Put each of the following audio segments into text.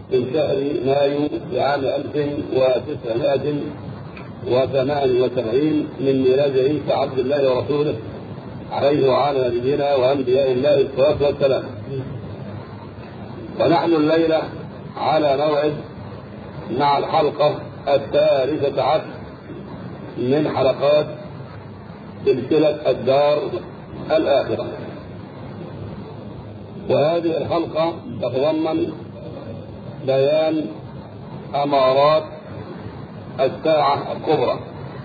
من شهر مايو لعام 1978 من ميلاد عيسى عبد الله ورسوله عليه وعلى نبينا وانبياء الله الصلاه والسلام. ونحن الليله على موعد مع الحلقه الثالثه عشر من حلقات سلسله الدار الاخره. وهذه الحلقه تتضمن بيان امارات الساعه الكبرى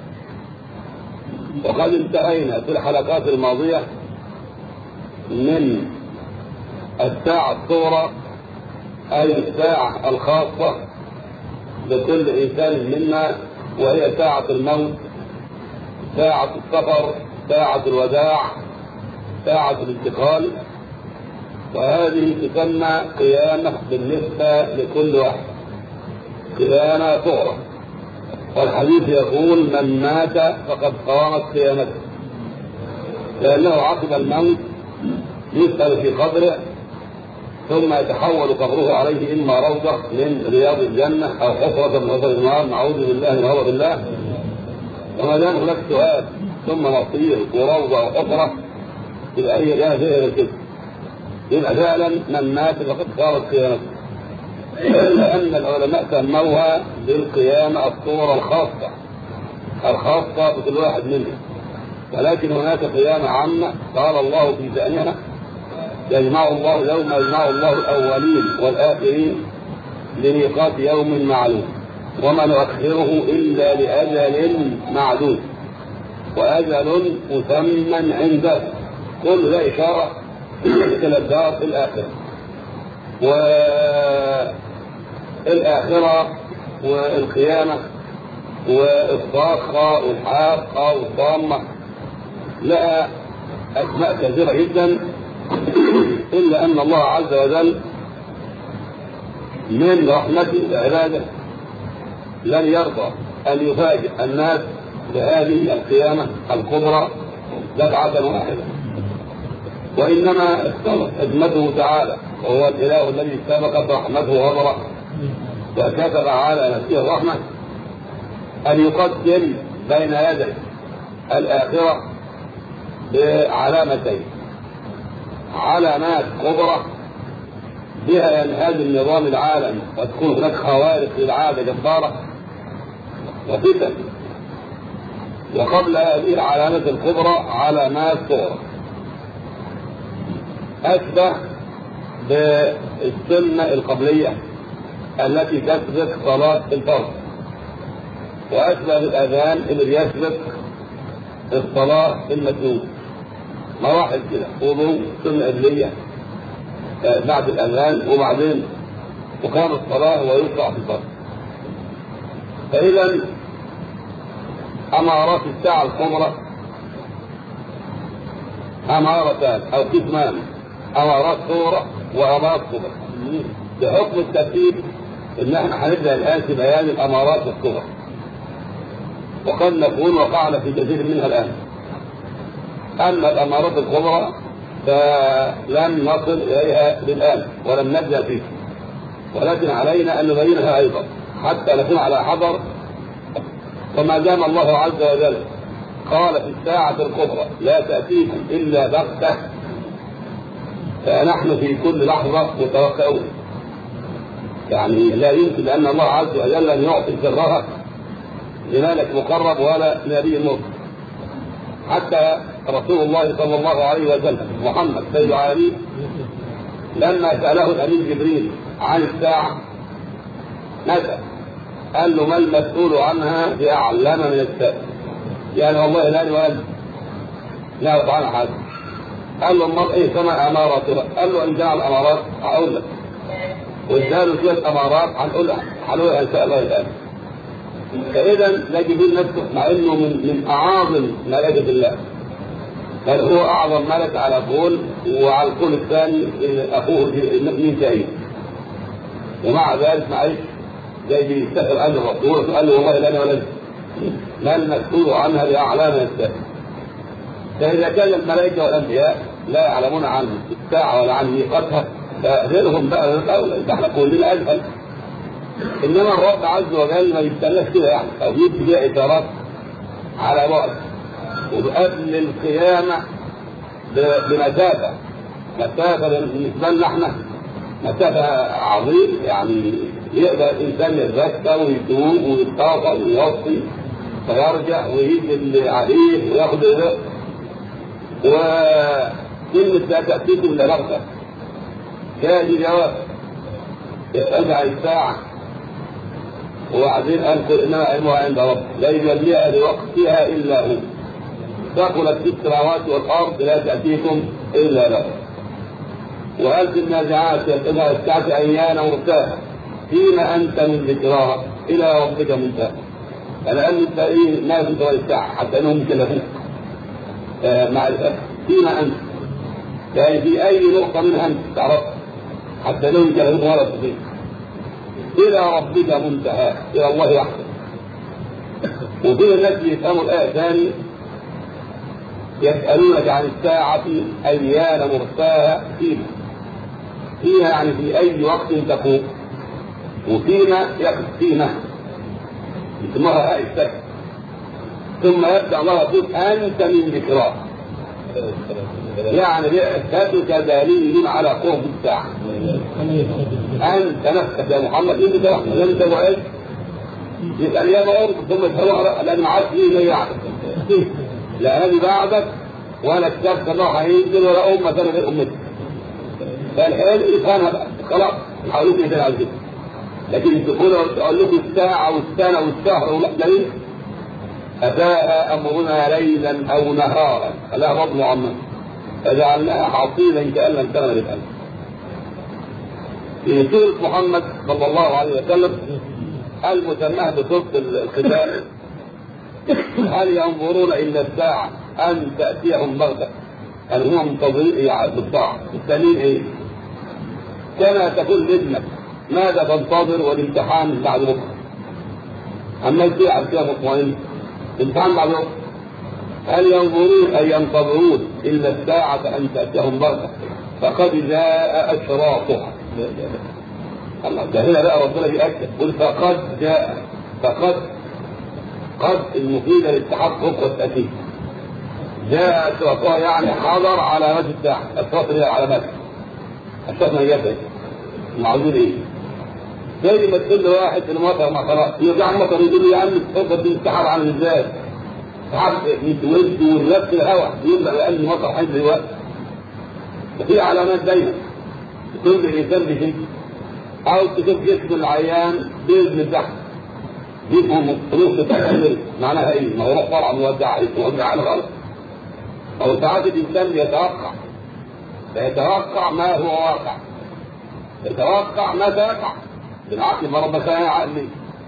وقد انتهينا في الحلقات الماضيه من الساعه الصغرى اي الساعه الخاصه بكل انسان منا وهي ساعه الموت ساعه السفر ساعه الوداع ساعه الانتقال وهذه تسمى قيامة بالنسبة لكل واحد قيامة صغرى والحديث يقول من مات فقد قامت قيامته لأنه عقب الموت يسأل في قبره ثم يتحول قبره عليه إما روضة من رياض الجنة أو حفرة من حفر النار نعوذ بالله من غضب الله وما دام هناك سؤال ثم مصير وروضة أو حفرة يبقى هي لها فعل كده يبقى فعلا من مات فقد صارت قيامته لأن العلماء سموها بالقيامة الصورة الخاصة الخاصة بكل واحد منهم ولكن هناك قيامة عامة قال الله في شأنها يجمع الله يوم يجمع الله الأولين والآخرين لميقات يوم معلوم وما نؤخره إلا لأجل معدود وأجل مسمى عنده كل ذا إشارة إلى الدار الآخرة والآخرة والقيامة والصاخة والحاقة والضامة لها أسماء كثيرة جدا إلا أن الله عز وجل من رحمته بعباده لن يرضى أن يفاجئ الناس بهذه القيامة الكبرى دفعة واحدة وإنما اختلط خدمته تعالى وهو الإله الذي سبقت رحمته وغضبه وكتب على نفسه الرحمة أن يقدم بين يدي الآخرة بعلامتين علامات كبرى بها ينهدم نظام العالم وتكون هناك خوارق للعادة جبارة وفتن وقبل هذه العلامات الكبرى علامات صغرى أشبه بالسنة القبلية التي تسبق صلاة الفرض وأشبه بالأذان اللي بيسبق الصلاة المسنون مراحل كده وضوء سنة قبلية بعد الأذان وبعدين تقام الصلاة ويشرع في الفرض فإذا أمارات الساعة الكبرى أمارتان أو قسمان أمارات صغرى وأمارات كبرى بحكم الترتيب إن احنا هنبدأ الآن في بيان الأمارات الكبرى وقد نكون وقعنا في كثير منها الآن أما الأمارات الكبرى فلم نصل إليها للآن ولم نبدأ فيها ولكن علينا أن نبينها أيضا حتى نكون على حذر وما دام الله عز وجل قال في الساعة الكبرى لا تأتيكم إلا بغتة فنحن في كل لحظة متوقعون يعني لا يمكن أن الله عز وجل أن يعطي سرها لملك مقرب ولا نبي مرسل حتى رسول الله صلى الله عليه وسلم محمد سيد العالمين لما سأله الأمين جبريل عن الساعة نسأل قال له ما المسؤول عنها بأعلم من السائل يعني والله لا ولا لا يعرف عنها حاجة قال له امال ايه كما اماراتها؟ قال له ان جعل امارات هقول لك واداله شويه امارات هنقولها هنقولها ان شاء الله الان فاذا لا جبريل نفسه مع انه من من اعاظم ملائكه الله بل هو اعظم ملك على طول وعلى الطول الثاني اخوه ميكائيل ومع ذلك معلش جاي بيستفر عنه الرسول قال له والله لا انا ولا ما المسؤول عنها باعلام السائل فاذا كان الملائكه والانبياء لا يعلمون عن الساعه ولا عن ميقاتها فغيرهم بقى احنا كلنا اجهل انما الرب عز وجل ما يستناش كده يعني او يدي فيها اشارات على بعد وقبل القيامه بمسافه مسافه بالنسبه لنا احنا مسافه عظيم يعني يقدر الانسان يتذكر ويتوب ويتطاقم ويوصي فيرجع ويجي اللي عليه وياخد الرزق وكلمة لا تأتيكم إلا بغتة كان جواب يتبع الساعة وبعدين أنزل إنما علمها عند رب لا يجليها لوقتها إلا هو ثقلت في السماوات والأرض لا تأتيكم إلا له وهل في النازعات يتبع الساعة أيان مرتاحة فيما أنت من ذكراها إلى ربك منتهى لأن التاريخ ما في الساعة حتى أنهم يكلفون آه مع الأسف فيما أنت يعني في أي نقطة منها أنت تعرف حتى أنهم يكلفون ولا تستطيع إلى ربك منتهى إلى الله وحده وفي الناس يفهموا الآية ثاني يسألونك عن الساعة أيان مرساها فيما فيها يعني في أي وقت تقوم وفيما يقف فيما يسموها هاء السكت ثم يبدأ الله يقول أنت من ذكراه يعني بعثتك دليل على قرب الساعة أنت نفسك يا محمد أنت توحد أنت معز يبقى يا أرض ثم تروح لأن ما عادش ليه ما يعرف لا هذه بعدك ولا كتبت الله هينزل ولا أمة ثانية غير أمتك فالحين يفهمها بقى خلاص حاولوا كده على كده لكن تقول اقول لكم الساعه والسنه والشهر والليل اتاها امرنا ليلا او نهارا فلا فضل عنا فجعلناها حصيلا كان لم تغن بالامس في سوره محمد صلى الله عليه وسلم المسماه بسوره القتال هل ينظرون الا الساعه ان تاتيهم بغته هل هم منتظرين بالطاعه الثانيين ايه؟ كما تقول لابنك ماذا تنتظر والامتحان بعد بكره؟ اما انت على كده مطمئن الامتحان بعد بكره هل ينظرون اي ينتظرون الا الساعه ان تاتيهم بغته فقد جاء اشراطها الله ده هنا بقى ربنا بيأكد قل فقد جاء فقد قد المفيدة للتحقق والتأكيد جاء اشراطها يعني حضر علامات الساعة اشراط هي العلامات اشراط ما جت معذور ايه؟ زي ما تقول لواحد المطر ما خلاص يرجع المطر يقول له يا عم الحفظ دي انسحب عن الازاز سحب يتولد ونفس الهواء يبدا لان المطر حيث دلوقتي ففي علامات دايما تقول الانسان بشيء او تشوف جسم العيان باذن تحت جسمه نص تحت معناها ايه؟ ما هو روح طالع مودع مودع على غلط او ساعات الانسان بيتوقع فيتوقع ما هو واقع يتوقع ما سيقع بالعقل ما ربك يا عقلي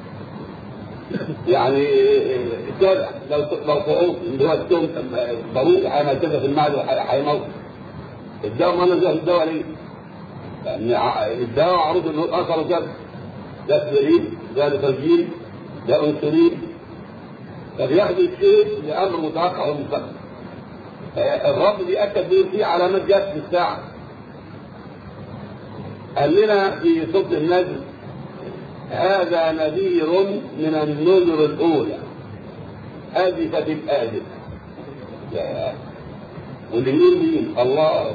يعني كده لو لو صعود اللي هو التوم ضروري هينزلها في المعده هيموت الدواء ما نزل الدواء ليه؟ لان الدواء معروف انه اثره كده ده اسبرين ده لتسجيل ده انسولين فبياخدوا الشيء لامر متوقع ومستقبل الرب بيأكد بيه في علامات جت في الساعه قال لنا في صوت النجم هذا نذير من النذر الأولى أزفت الآزفة واللي مين مين الله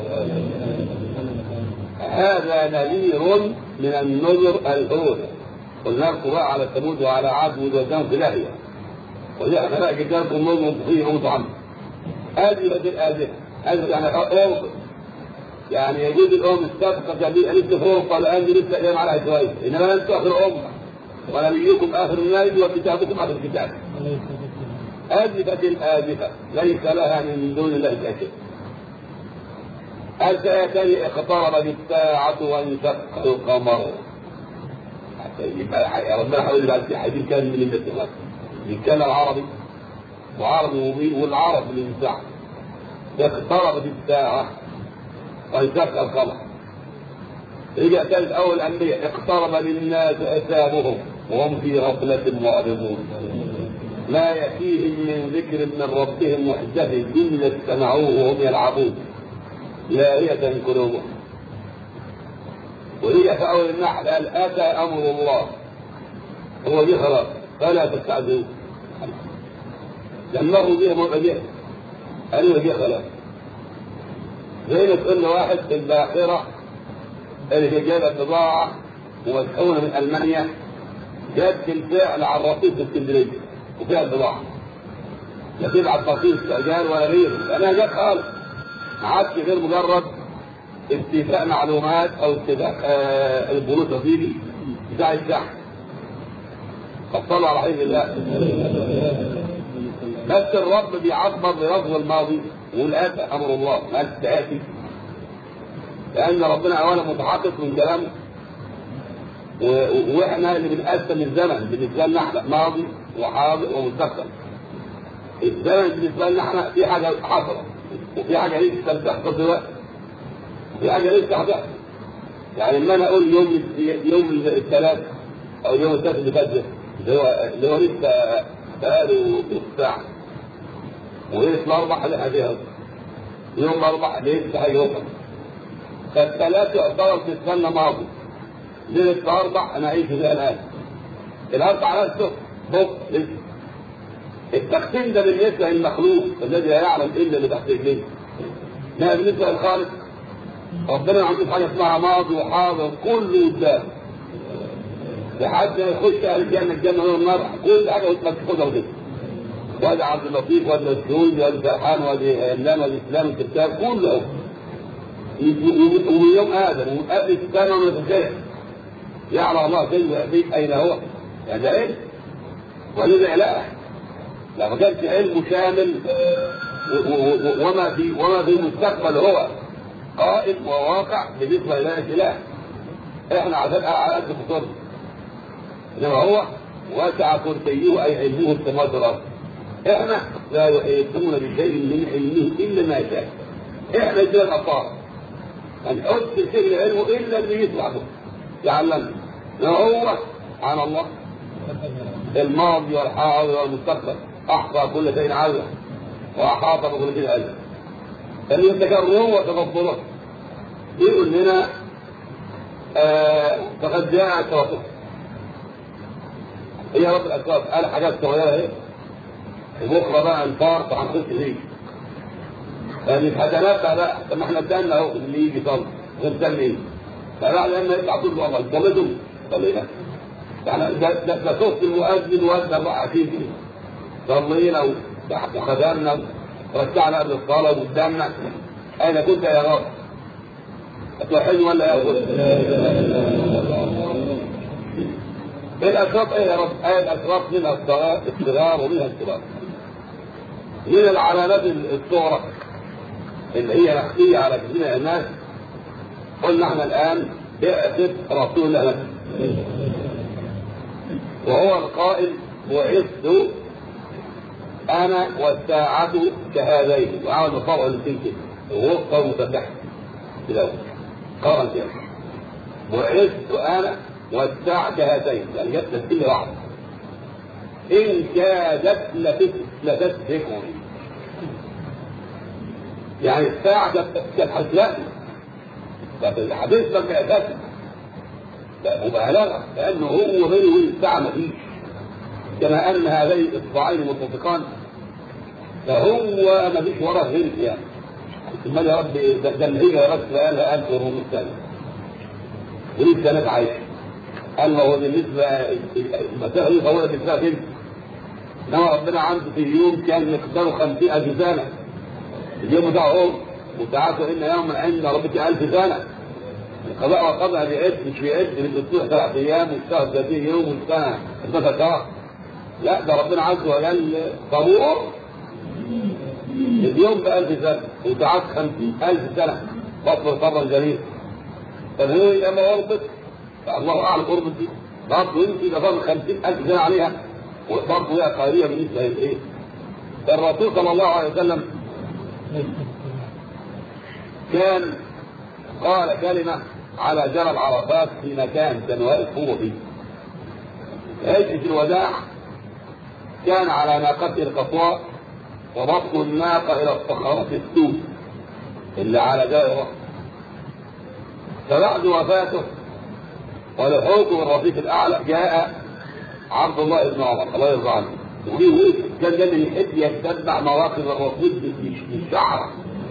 هذا نذير من النذر الأولى قلنا لكم بقى على ثمود وعلى عاد ودوزان في لاهية وجاء خلق جداركم نظر فيه موت عنه أزفت الآزفة أزفت يعني يعني يجوز الأم السابقة جميع لسه فوق قال أنت لسه أيام على شوية إنما أنتم آخر أمة ونبيكم آخر النبي وكتابكم آخر الكتاب آزفة آزفة ليس لها من دون الله كاشف الآيتان اقتربت الساعة وانشق القمر يبقى ربنا حاول يبقى في حديث كان من الاتفاق بيتكلم عربي وعربي مبين والعرب من الساعة اقتربت الساعة وانشق القمر رجع ثالث أول الأنبياء اقترب للناس حسابهم وهم في غفلة معرضون ما يأتيهم من ذكر من ربهم محدث إلا استمعوه وهم يلعبون لاهية قلوبهم ورجع في أول النحل قال أتى أمر الله هو دي خلاص فلا تستعجلوا لما هو بيها موقع بيها قالوا دي خلاص زي ما تقول واحد في الباخرة اللي جايبة بضاعة ومدحونة من ألمانيا جاب بالفعل على الرصيف في اسكندرية وفيها البضاعة لا تبعت رصيد استئجار ولا غيره لأنها جت خالص ما عادش غير مجرد اتفاق معلومات أو اتفاق آه البنوك الرصيدي بتاع الشحن فصلوا على حزب الله بس الرب بيعبر بلفظ الماضي يقول اتى امر الله ما تاتي لان ربنا اولا متحقق من كلامه واحنا اللي بنقسم الزمن بالنسبه لنا احنا ماضي وحاضر ومستقبل الزمن بالنسبه لنا احنا في حاجه حصلت وفي حاجه لسه بتحصل دلوقتي في حاجه لسه هتحصل يعني لما انا اقول يوم يوم الثلاث او يوم الثلاث اللي فات ده اللي هو اللي هو لسه بقاله نص ساعه وليله الاربع اللي هيجي يوم الاربع لسه هيوصل فالثلاث يعتبر بالنسبه لنا ماضي ليله الاربع انا اعيش فيها الان الاربع نفسه بكره لسه التقسيم ده بالنسبه للمخلوق الذي لا يعلم الا اللي تحت رجليه انما بالنسبه للخالق ربنا ما عندوش حاجه اسمها ماضي وحاضر كله قدام لحد ما يخش اهل الجنه الجنه والنار كل حاجه مكتوبه وكده وادي عبد اللطيف وادي مسعود وادي فرحان وادي علان وادي اسلام الكتاب كله ومن يوم ادم ومن قبل السنه وما تتخيل يعلم الله كيف يحبيك اين هو يعني ده علم ولذا اله لا ما كانش علمه شامل وما في وما في المستقبل هو قائم وواقع بالنسبه لله اله احنا عشان على قد خطورنا انما هو وسع كرسيه اي علمه السماوات والارض احنا لا يحيطون بشيء من علمه الا ما شاء احنا كده الاطفال ما نحط شيء من علمه الا اللي يطلع به يعلمنا هو سبحان الله الماضي والحاضر والمستقبل احصى كل شيء عددا واحاط بكل شيء علما ان يتكرمه وتفضله يقول لنا آه فقد جاءت رسول هي رب الاسباب قال حاجات صغيره اهي وبكره بقى الفار هنخش فيه يعني مش هتنبه بقى طب ما احنا ادانا اهو اللي يجي يصلي غير ده ايه فبعد لما يطلع طول والله صليتم صلينا يعني ده ده, ده صوت المؤذن وادى بقى اكيد صلينا وخدمنا ورجعنا قبل الصلاه وقدامنا اين كنت يا رب؟ هتوحدني ولا يا رب؟ الاشراط ايه يا رب؟ ايه الاشراط منها الصغار الصغار ومنها الكبار. من العلامات الصغرى اللي هي مخفيه على كثير من الناس قلنا احنا الان بعثة رسول الله نفسه. وهو القائل بعثت انا والساعة كهذين وعمل مصارع الاثنين كده ووقفة مسبحة كده قرن كده بعثت انا والساعة كهاتين يعني جت تسكيل واحدة إن كادت لتسرقني يعني الساعة كانت هتلاقي لكن الحديث ما كانت لا مبالغة لأنه هو بينه وبين الساعة ما فيش كما أن هذين الإصبعين متفقان فهو ما فيش وراه غير يعني ثم يا رب ده الهجرة يا رب بقالها 1400 سنة وليه سنة عايشة قال هو بالنسبة المسافة دي طويلة بالنسبة كده إنما ربنا عنده في اليوم كان مقداره 50000 سنة اليوم ده أهو وتعالوا إن يوما عند ربك ألف سنة القضاء والقدر بيعد مش بيعد بالاسبوع ثلاث ايام والشهر 30 يوم والسنه 12 شهر لا ده ربنا عز وجل طابور اليوم ب 1000 سنه وتعاد 50000 سنه فصل صبرا جميل طب هو يا اما غربت الله اعلم قربت دي برضه يمكن يبقى فاضل 50000 سنه عليها وبرضه هي قاريه بالنسبه لايه؟ الرسول صلى الله عليه وسلم كان قال كلمة على جبل عرفات في مكان كان واقف هو فيه. هجرة الوداع كان على ناقته القصواء وبطن الناقة إلى الصخرات السود اللي على جبل فبعد وفاته ولحوقه الرفيق الأعلى جاء عبد الله بن عمر الله يرضى عنه وليه كان دايما يحب يتبع مواقف الرسول بالشعر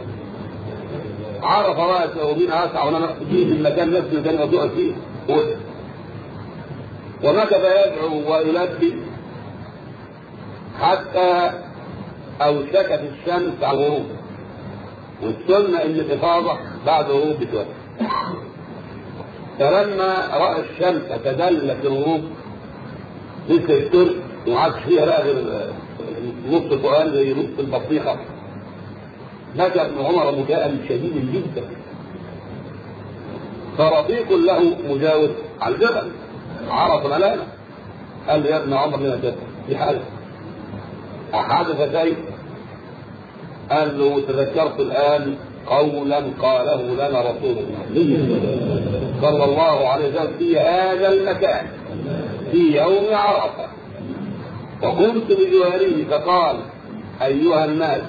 عرف راسه ومين اسعى وانا في المكان نفسه كان يدعو فيه ومكث يدعو ويلبي حتى اوشكت الشمس على الغروب والسنه ان الافاضه بعد الغروب بشويه فلما راى الشمس تدلت الغروب لسه الترك وما عادش فيها بقى غير نص القران زي نص البطيخه بكى ابن عمر بكاء شديدا جدا فرفيق له مجاور على الجبل عرف ملامه قال له يا ابن عمر لما تبكي في حاجه أحدث شيء قال له تذكرت الآن قولا قاله لنا رسول الله صلى الله عليه وسلم في هذا المكان في يوم عرفة وكنت بجواره فقال أيها الناس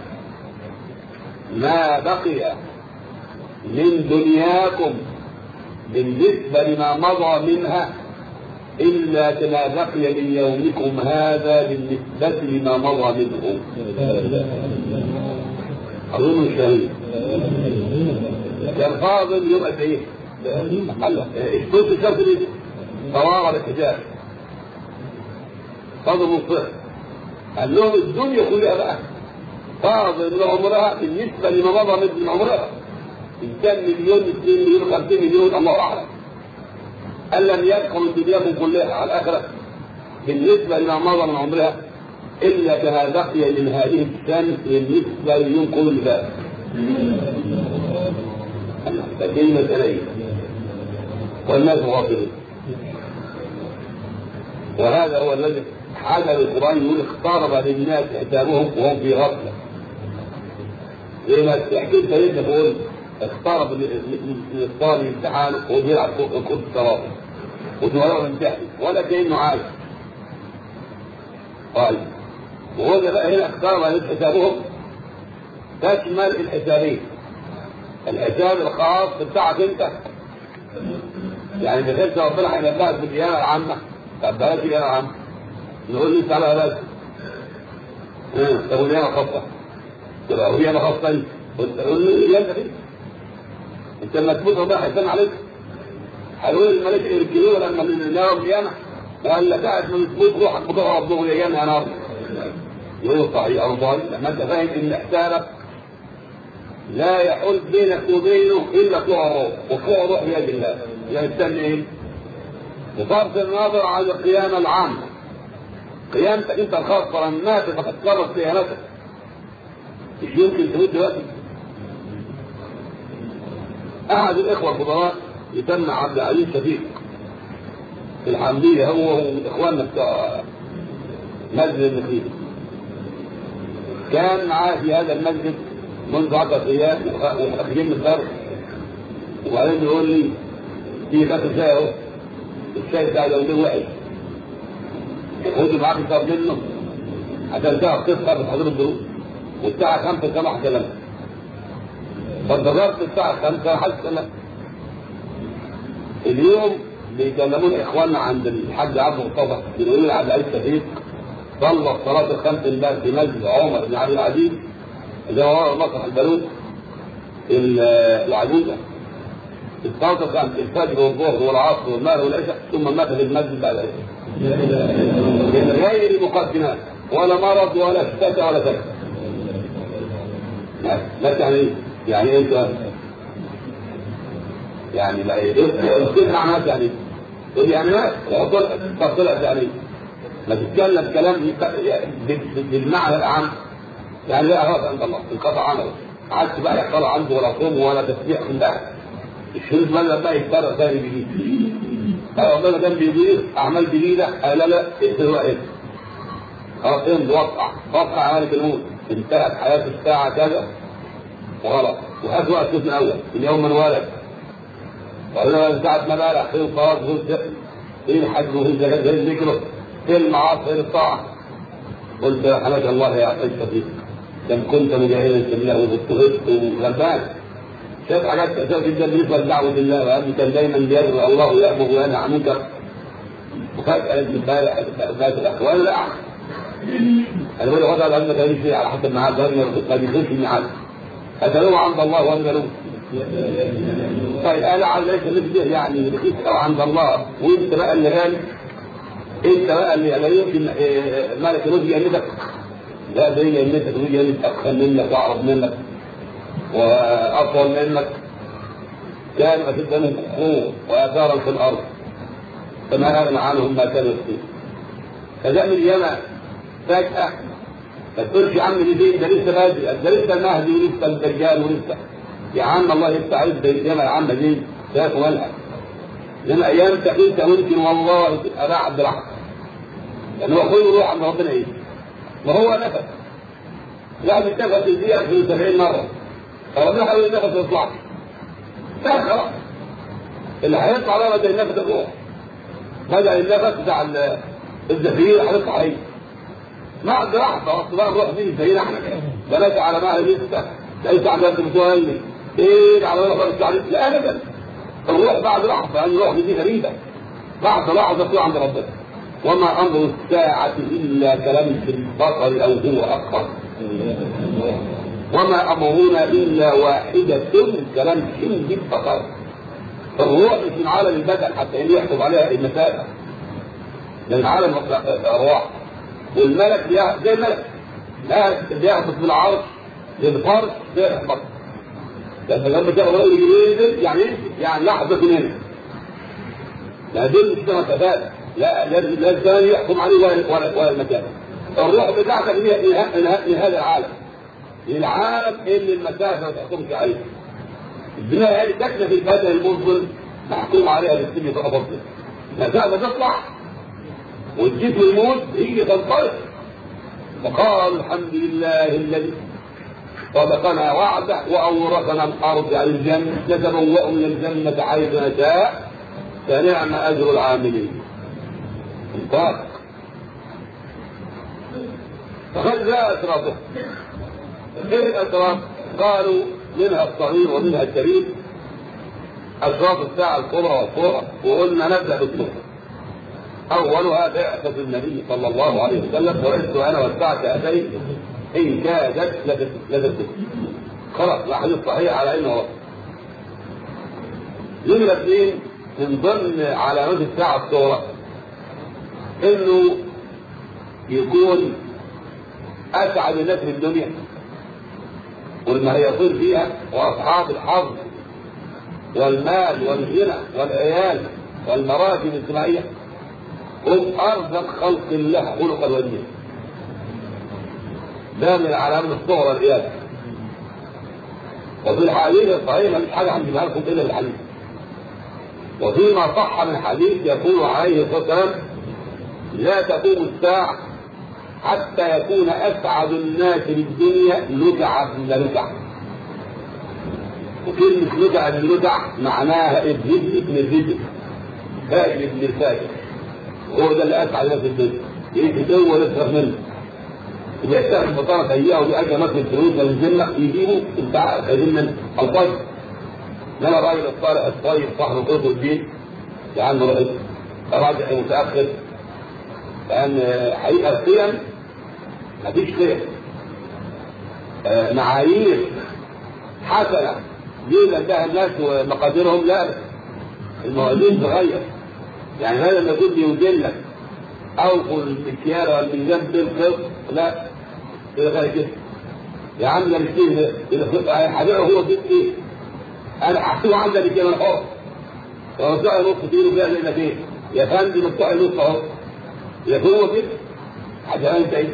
ما بقي من دنياكم بالنسبة لما مضى منها إلا كما بقي من يومكم هذا بالنسبة لما مضى منه أظن شهيد كان فاضل يوم قد إيه؟ اشتوت شرط طوارئ الحجاب فاضل نصف قال لهم الدنيا كلها بقى فاضل من عمرها بالنسبة لما مضى من عمرها إن كان مليون 2 مليون 50 مليون الله أعلم أن لم يبقى من دنياكم كلها على الآخرة بالنسبة لما مضى من عمرها إلا كما بقي من هذه الشمس بالنسبة لليوم كل ذلك. فدي مسألة والناس غافلون وهذا هو الذي حدث القرآن يقول اقترب للناس حسابهم وهم في غفلة زي ما تحكي سيدنا بقول اقترب من الطالب الامتحان وهو بيلعب كرة الصلاة وتوراه يمتحن ولا كأنه عايش طيب وهو بقى هنا اقترب حسابهم تشمل الحسابين الحساب الخاص بتاعك انت يعني دخلت ربنا هينبهك بالديانه العامه طب بلاش الديانه العامه نقول له انت على بلاش طب وديانه خاصه تبقى وديانه خاصه انت تقول له ديانه فين انت لما تموت ربنا هيسلم عليك هيقول الملك يركلوه لما نار القيامه قال لك ساعة ما تموت روحك بتقرب ضوء يا جنة يا نار يقول صحيح او ضال لما انت فاهم ان حسابك لا يحول بينك وبينه الا طلوع الروح وطلوع الروح بيد الله يعني تستنى ايه؟ بصرف النظر عن القيامه العامه قيامتك انت الخاصه لما مات فقد قررت قيامتك مش يمكن تموت دلوقتي احد الاخوه الفضلاء يسمى عبد العزيز شفيق في الحمدية هو واخواننا بتوع مسجد النخيل كان معاه في هذا المسجد منذ عشرة ايام وخارجين من الدرس وبعدين يقول لي في كاس شاي اهو الشاي بتاع اليومين وحش خدوا معاك كتاب منه عشان تعرف تسهر بتحضير الدروس والساعة 5 سمح كلامك فانتظرت الساعة 5 حد كلام اليوم بيكلمون اخواننا عند الحاج عبد المصطفى بيقولوا لي عبد العزيز شفيق صلى صلاة الخمس امبارح في مسجد عمر بن عبد العزيز اللي هو ورا مسرح البالون العجوزة الصلاة الخمس الفجر والظهر والعصر والمغرب والعشاء ثم مات في المسجد بعد ذلك من غير مقدمات ولا مرض ولا اشتكى ولا سكت مات يعني ايه؟ يعني انت يعني لا ايه معناته يعني تقول يعني ما طلعت طلعت يعني ما تتكلم كلام بالمعنى الاعم يعني لا هذا عند الله انقطع عمله عادش بقى يحصل عنده ولا صوم ولا تسبيح لا الشريط بدل بقى يتكرر ثاني جديد ربنا كان بيدير اعمال جديده لا لا اقتلوا ايه خلاص امضي وقع وقع مالك الموت انتهت حياته الساعه كذا وغلط وهات وقت من اول من يوم من ولد ولا ساعة ما بلغ في الصلاة في في الحج وفي الزكاة في الذكر في المعاصي في الطاعة قلت حمد الله يا عيسى فيك كم كنت مجاهدا في الله واضطهدت وغلبان شاف حاجات كثيرة جدا بالنسبة لدعوة الله وأبي كان دايما بيدعو الله يأمر وينهى عن منكر وفجأة نجم امبارح مات الأخوان لا أنا بقول غدا لما كان على حسب ميعاد ما بينزلش الميعاد أتلوه عند الله وأنا بلوم طيب أنا على ليس مثله يعني رخيص أو عند الله وأنت بقى اللي قال أنت بقى اللي لا يمكن ملك رزق يمدك لا ده يمدك رزق يمدك أقل منك وأعرف منك وأطول منك كان أشد منهم قوة وآثارا في الأرض فما أغنى عنهم ما كانوا يكسبون فجاء من اليمن فجأة ما تقولش يا عم دي فين ده لسه بدري ده لسه المهدي ولسه الدجال ولسه يا عم الله يفتح عليك زي الجامعة العامة دي شايف مالها لما أيام انت ممكن والله تبقى عبد الرحمن لأن هو كله روح عند ربنا إيه ما هو نفس لا بيتنفس الدقيقة في 70 مرة فربنا حاول النفس يطلع لا خلاص اللي هيطلع ده بدأ النفس الروح بدأ النفس بتاع الزفير هيطلع ايه ما عند لحظة اصل بقى الروح دي زينا احنا بلاش على مهل لسه ليس على انت متولي ايه على روح التعريف لا ابدا الروح بعد لحظة يعني الروح دي غريبة بعد لحظة تكون عند ربنا وما امر الساعة الا كلمح البصر او هو اكبر وما امرنا الا واحدة كلمح بالبصر الروح مش من عالم البدن حتى ان يحكم عليها المسافة من عالم الارواح والملك زي الملك لا بيهبط بالعرش للفرش بيهبط لما لما تاخد رأي ينزل يعني يعني لحظة هنا لا دول مش مسافات لا لا الزمان يحكم عليه ولا ولا, ولا المكان الروح بتاعتك هي هذا العالم العالم اللي المسافه ما تحكمش عليه البناء هذه ساكنه في البدن المظلم محكوم عليها بالسن فقط المسافه تطلع والجسم يموت يجي تنطلق وقال الحمد لله الذي صدقنا وعده واورثنا الارض على الجنه نتبوأ من الجنه حيث نشاء فنعم اجر العاملين انطلق فقد جاء اشرافه غير الاشراف قالوا منها الصغير ومنها الكبير اشراف الساعه الكبرى والصغرى وقلنا نبدا بالصغرى اولها بعثه النبي صلى الله عليه وسلم وعدت انا والساعه كاتين ان كادت لتسكت خلاص الحديث صحيح على انه وصف نمرة اثنين من ضمن علامات الساعة الصغرى انه يكون اسعد الناس في الدنيا والما يصير فيها واصحاب الحظ والمال والغنى والعيال والمراكب الاجتماعيه هم ارزق خلق الله خلقا ودينا ده من العلامات الصغرى والعياذ وفي الحديث الصحيح ما فيش حاجه هنجيبها لكم الا بالحديث وفيما صح من حديث يقول عليه الصلاه والسلام لا تقوم الساعه حتى يكون اسعد الناس بالدنيا لجع بن لجع وكلمة لجع بن لجع معناها الرجل ابن الرجل فاجر ابن الفاجر هو ده اللي اسعد الناس بالدنيا يجي هو يصرف منه يحتاج البطانة سيئة ودي أجل مثل الفلوس من الجنة يجيبوا بتاع خايفين من الطيب انما الراجل الصالح الطيب صاحب قرب الدين عنده رئيس راجع متأخر لأن حقيقة القيم مفيش قيم معايير حسنة دي عندها الناس ومقاديرهم لا الموازين تغير يعني هذا لما يكون بيوزن لك اوفوا المكيال والميزان بالقسط لا كده غير كده يا عم ده مسكين هبيعه هو كده ايه؟ انا هحسبه عندك كده حر لو بتوع نص كيلو كده زي ما فيه يا فندم بتوع نص اهو يكون هو كده عشان انت ايه؟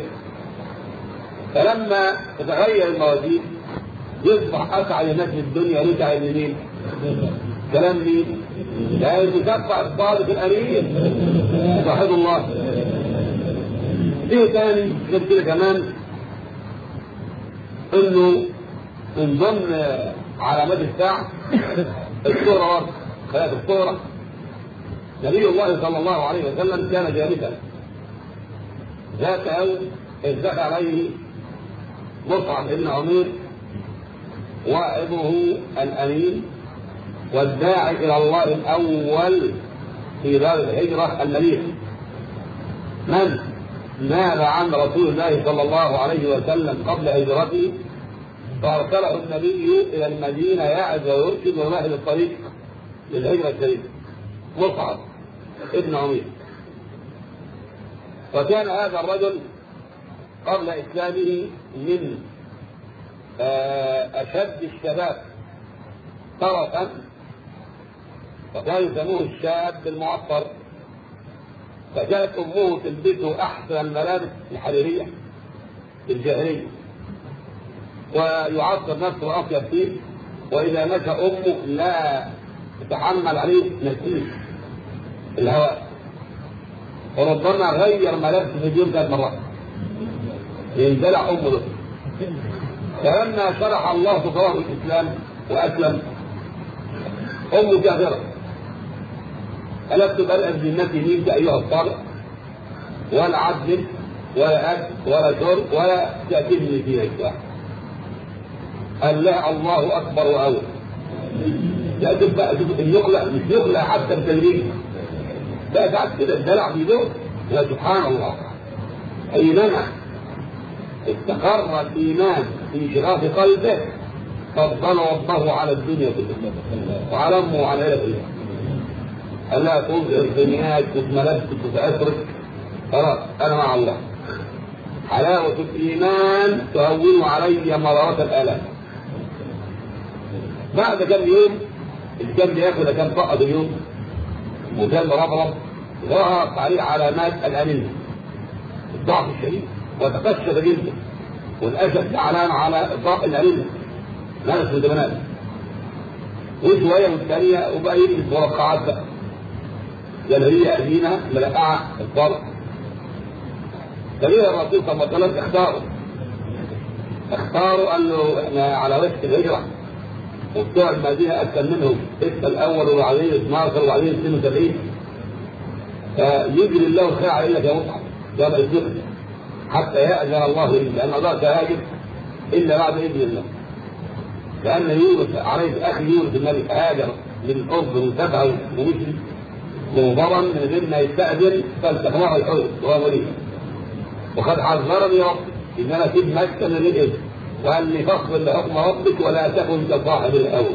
فلما تتغير الموازين يصبح اسعد الناس في الدنيا رجع لمين؟ كلام مين؟ لا يتتبع الصادق الامين صاحب الله ايه تاني غير كده كمان انه من ضمن علامات الساعه الصوره برضه خلاف الصوره نبي الله صلى الله عليه وسلم كان جالسا ذات يوم اذ دخل عليه مصعب بن عمير واعظه الامين والداعي الى الله الاول في دار الهجرة المليح من نال عن رسول الله صلى الله عليه وسلم قبل هجرته فأرسله النبي إلى المدينة يعز ويرشد ومهد الطريق للهجرة الشريفة مصعب ابن عمير وكان هذا الرجل قبل إسلامه من آه، أشد الشباب طرفا وكان يسموه الشاب المعطر فكانت امه تلبسه احسن الملابس الحريريه في الجاهليه ويعطر نفسه اطيب فيه واذا مشى امه لا تتحمل عليه نسيم الهواء وربما غير ملابسه في اليوم ثلاث مرات يندلع امه له فلما شرح الله صدره الاسلام واسلم امه كافره ألست أن ذمتي منك أيها الصالح ولا عدل ولا أكل ولا شرب ولا تأتيني في نكاح قال لا الله أكبر وأول لا تبقى يقلع مش يقلع حتى بتدريج بقى ساعات كده الدلع في دول يا سبحان الله حينما استقر الإيمان في شغاف قلبه فضل الله على الدنيا كلها وعلى امه وعلى عيله كلها ألا تظهر في نهاية ملبسك وتأثرك خلاص أنا مع الله حلاوة الإيمان تهون علي مرارة الآلام بعد كم يوم الكم بياكل كم فقد اليوم وكم ربرب ظهرت عليه علامات الأنيميا الضعف الشديد وتقشف جلده والأسد زعلان على إطلاق الأنيميا ناس من زمانات وشوية والثانية وبقى يلبس مرقعات بقى جماهيرية قديمة ملقعة الفرق فليه الرسول صلى الله عليه وسلم اختاروا اختاروا انه احنا على وشك الهجرة وبتوع المدينة أكثر منهم ستة الأول وبعدين 12 وبعدين 72 فيجري الله الخير عليك يا مصعب يا الزهد حتى يأذن الله لي لأن الله تهاجر إلا بعد إذن الله لأن يونس عليه أخي يونس الملك هاجر من الأرض سبعة ومشرك منظرا من غير ما يستأذن فالتقواه الحوت وهو ولي وقد حذرني ربي ان انا اسيب مكه من غير اذن وقال لي فاصبر لحكم ربك ولا تكن كصاحب الاول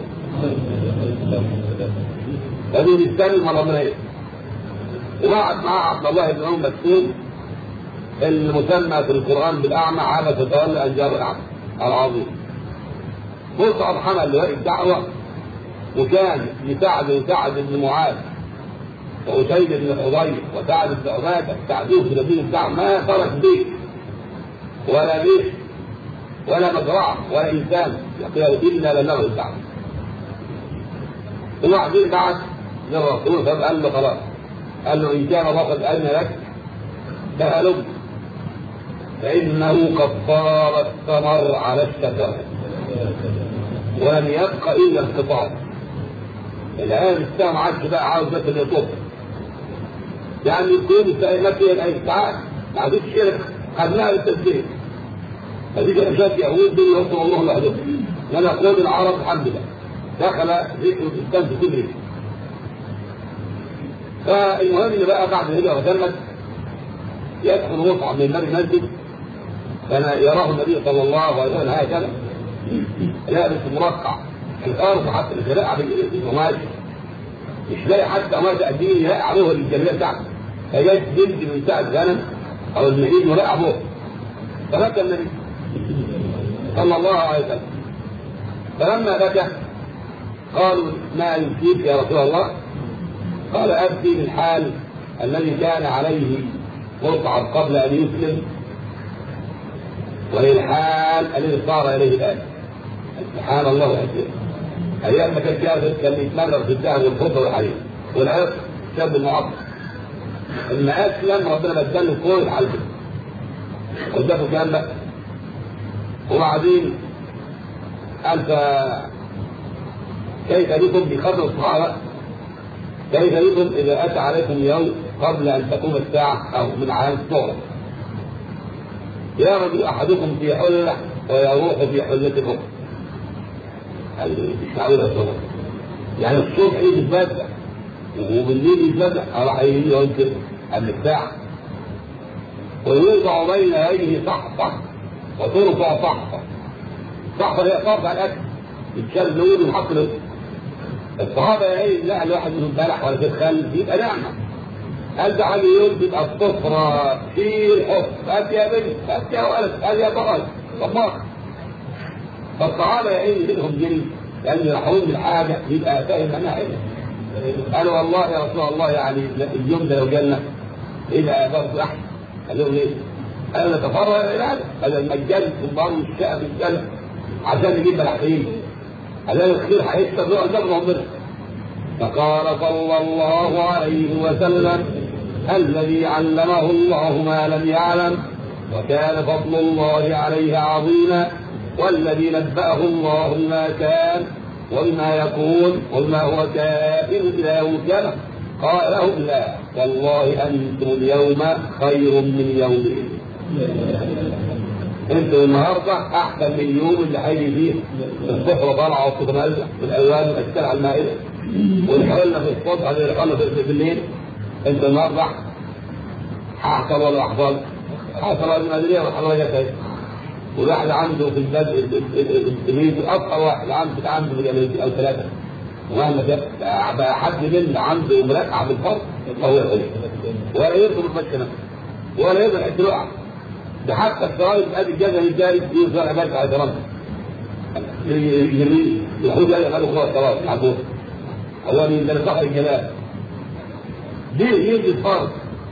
هذه الثاني ما ربنا ايه وقعد مع عبد الله بن ام مكتوم المسمى في القران بالاعمى عبس تولى ان جار الاعمى العظيم مصعب حمل لواء الدعوه وكان يساعد يساعد بن معاذ وأسيد بن حضير وسعد بن عبادة سعدوه في الدين بتاعه ما ترك بيت ولا بيت ولا مزرعة ولا إنسان يقول إلا لنغل الدعوة وبعدين بعد للرسول فقال له خلاص قال له إن كان الله قد أذن لك فهلم فإنه قد صار الثمر على الشجرة ولم يبق إلا القطار الآن الساعة ما عادش بقى عاوز بس اللي يطوف يعني يكون نفي الإسعاف ما عندوش شرك خدناها للتسبيح هذيك أشياء يهود دول يوصلوا الله لوحدهم أنا أقول العرب الحمد لله دخل ذكر الإسلام في كل شيء فالمهم ان بقى بعد الهجره وتمت يدخل مصعب من باب المسجد كان يراه النبي صلى الله عليه وسلم هكذا لابس مرقع في الارض حتى الغلاء بالقماش مش لاقي حتى قماش قديم يلاقي عليه الجلابيه بتاعته فجاء جلد من ساعة غنم أو المعيد ولاقي أبوه فبكى النبي صلى الله عليه وسلم فلما بكى قالوا ما يبكيك يا رسول الله قال أبكي بالحال الذي كان عليه مصعب قبل أن يسلم وللحال الذي صار إليه الآن سبحان الله وحده أيام ما كان كان يتمرر في الذهب والفضة والحديد والعرق شاب المعطل لما اسلم ربنا بدله كل الحل قدامه كام بقى وبعدين قال كيف بكم بقدر الصحابه كيف بكم اذا اتى عليكم يوم قبل ان تقوم الساعه او من عام الصغرى يغدو احدكم في حله ويروح في حله اخرى قال مش معقول يعني الصبح يجي بدأ وبالليل يتفتح راح ينزل المفتاح ويوضع بين يديه صحفة وترفع صحفة صحفة هي صحفة الأكل يتشال نور ويحط الصحابة يا لا الواحد منهم بلح ولا في خل يبقى نعمة قال ده حاجة يوم تبقى الصفرة في الحب هات يا بنت هات يا ولد هات يا بطل طباخ فالصحابة يا عيني منهم جري لأن يحرم الحاجة يبقى فاهم أنها علم قالوا والله يا رسول الله يعني اليوم ده لو جالنا إيه ده برضه أحسن قال لهم ليه؟ قالوا نتفرغ إلى هذا هذا المجال الضمان والشقة في الجنة عشان نجيب ملاحين قال لهم الخير هيكسب له أجرهم منه فقال صلى الله عليه وسلم الذي علمه الله ما لم يعلم وكان فضل الله عليه عظيما والذي نبأه الله ما كان وما يكون وما هو كائن إلى يوم القيامة قال لهم لا والله أنتم اليوم خير من يوم انتم النهارده احسن من اليوم اللي هيجي فيه الصفرة طالعه والصفرة والالوان والاشكال على المائده والحلة في الصبح اللي حلة في الليل انت النهارده هحصل ولا احصل؟ حصل ولا ادري والحلوه جت والواحد عنده في البلد البيت اكثر واحد عنده عنده او ثلاثه ومهما كان بقى حد من عنده ملاكعه بالفرد فهو يقول ولا يقدر المشي نفسه ولا يقدر حتى يقع ده حتى الشرايط ادي الجزء الجاري يوصل عباده على درامه يقول لا يقال خلاص خلاص عبود هو من ده صح الجلال ليه يجي الفرد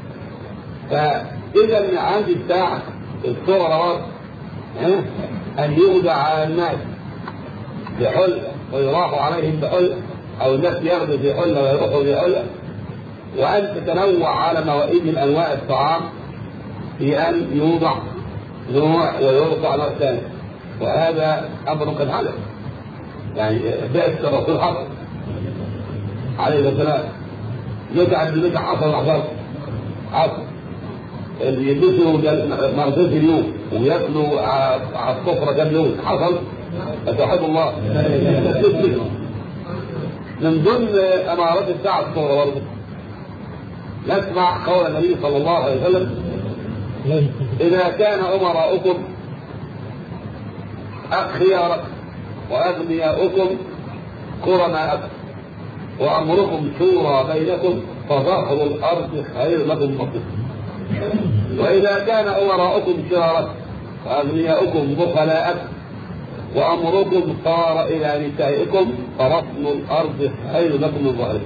فاذا عندي بتاع الصغرى أن يوضع على الناس بحلة ويراح عليهم بحلة أو الناس ياخذوا في حلة ويروحوا في حلة وأن تتنوع على موائد من أنواع الطعام في أن يوضع نوع ويرفع نوع ثاني وهذا أمر قد حدث يعني بئس الرسول حصل عليه السلام يجعل بمتع حصل حصل حصل اللي يلبسوا مرتين في اليوم وياكلوا على السفره كم يوم حصل فتوحد الله من ضمن امارات الساعه الصغرى برضه نسمع قول النبي صلى الله عليه وسلم اذا كان امراؤكم خياركم واغنياؤكم كرماءكم وامركم شورى بينكم فظهر الارض خير لكم مصير وإذا كان أمراؤكم شرارا وأغنياؤكم بخلاءكم وأمركم صار إلى نسائكم فرسم الأرض خير لكم من ظهركم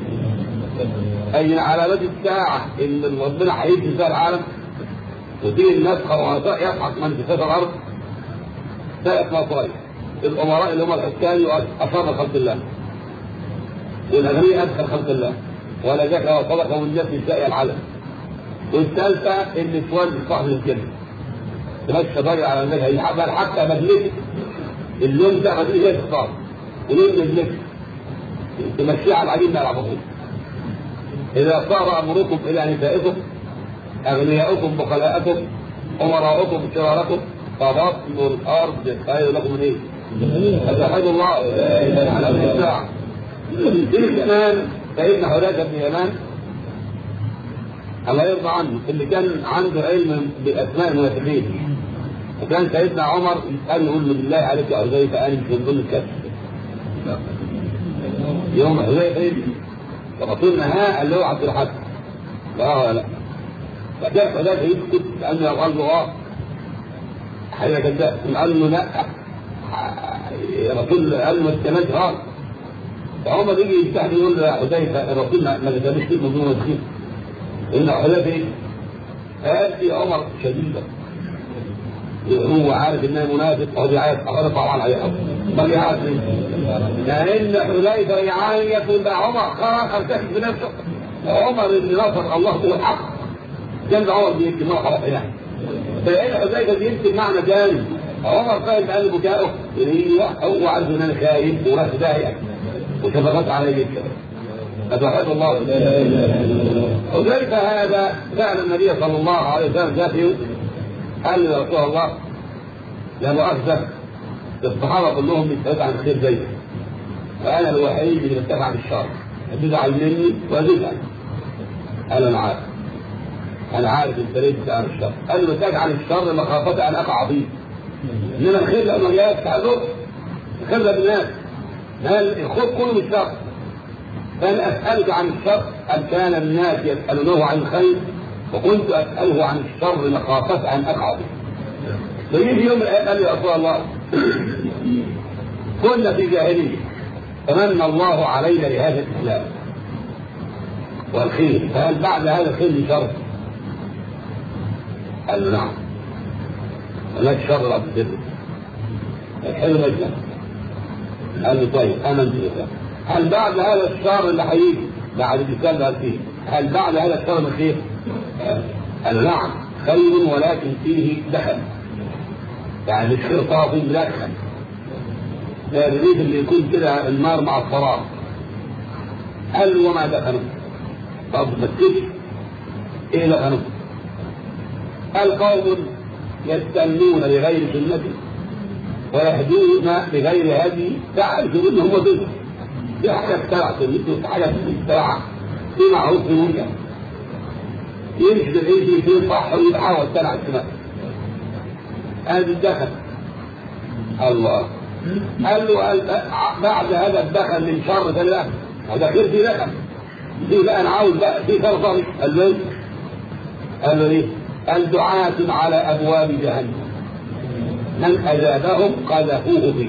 أي علامات الساعة إن ربنا هيجي في العالم وتيجي الناس يضحك من في الأرض ثلاث مصائب الأمراء اللي هم الحكام أصاب خلق الله والأغنياء أدخل خلق الله ولا زكاة وصدقة من نفس نساء العالم والثالثة النسوان صاحب الجنة تمشي ضايع على المنهج بل حتى مجلس اللون ده مجلس زي الخطاب ولون مجلس تمشيه على العجين مع العبطين إذا صار أمركم إلى نسائكم أغنياؤكم بخلاءكم أمراؤكم شراركم فبطن الأرض خير لكم من إيه؟ فتحمد الله على الساعة كمان سيدنا حذيفة بن يمان الله يرضى عنه اللي كان عنده علم باسماء المنافقين وكان سيدنا عمر يسأله يقول له بالله عليك يا حذيفه انا مش من ضمن الكشف يوم حذيفه الرسول نهاه قال له عبد الحق لا ولا لا فكان حذيفه يسكت لانه قال له اه حاجه كذاب قال له لا الرسول قال له ما تتكلمش اه فعمر يجي يستحي يقول له يا حذيفه الرسول ما كتبش فيك من ضمن الكشف إن حذيفة هذه عمر شديدة هو عارف انها منافق وهو بيعيط اخذ طبعا عليه ما بيعيط لان حذيفه يعيط يبقى عمر خلاص ارتكب بنفسه عمر اللي نصر الله هو الحق كان عمر بيكتب خلاص يعني فإن حذيفه بيكتب معنى ثاني عمر فاهم قال بكائه هو عارف ان انا خايف وراس داهيه وشفقات عليه الكلام أتوحد الله وذلك هذا فعل النبي صلى الله عليه وسلم ذات يوم قال يا رسول الله لا مؤاخذة الصحابة كلهم بيتبعوا عن خير زيك وأنا الوحيد اللي بتبع بالشر هتزعل مني وهتزعل قال انا عارف انا عارف انت ليه بتعمل الشر قال له تجعل الشر مخافه ان اقع فيه انما الخير لما جاء تعذر الخير بالناس قال الخوف كله من الشر فانا اسالك عن الشر ام كان الناس يسالونه عن الخير وكنت اساله عن الشر مخافه ان اقع فيه فيجي يوم الايام قال لي يا رسول الله كنا في جاهليه فمن الله علينا بهذا الاسلام والخير فهل بعد هذا الخير شر؟ قال له نعم هناك شر لا تصدق الحلو مجنة قال له طيب امنت بالله هل بعد هذا الشر اللي هيجي بعد الاسلام ده فيه هل بعد هذا الشر من خير؟ قال له نعم خير ولكن فيه دخل يعني الخير طافي مدخل الريف اللي يكون كده النار مع الفراغ قال له وما دخلوا طب ما ايه دخلوا قال قوم يستنون بغير سنتي ويهدون بغير هدي تعرف ان هم دول دي حاجه اخترعت في حاجه اخترعها في معروف في منكر يمشي بالعيش في صح ويتحول سنة السماء هذا الدخل الله قال له بعد هذا الدخل من شر قال لا هذا خير في دخل في بقى انا عاوز بقى في فرصه قال له قال له ايه؟ الدعاة على ابواب جهنم من اجابهم قذفوه فيه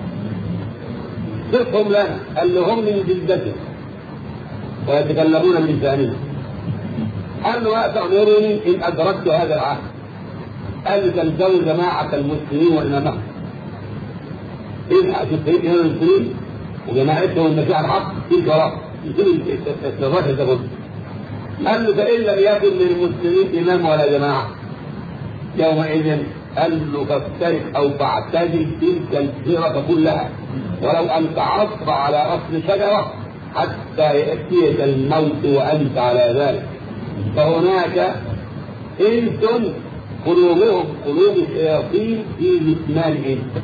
صفهم لنا قال له هم من جلدته ويتكلمون من ثانيه قال له تأمرني إن أدركت هذا العهد قال لي تلزموا جماعة المسلمين وإمامهم الحق في الطريق هنا المسلمين وجماعتهم المشاعر الحق تلك وراه الراشد ده قال له فإن لم يكن للمسلمين إمام ولا جماعة يومئذ قال له فافترق أو فاعتزل تلك السيرة كلها ولو أن تعصب على أصل شجرة حتى يأتيك الموت وأنت على ذلك فهناك إنس قلوبهم قلوب الشياطين في جسمان إنس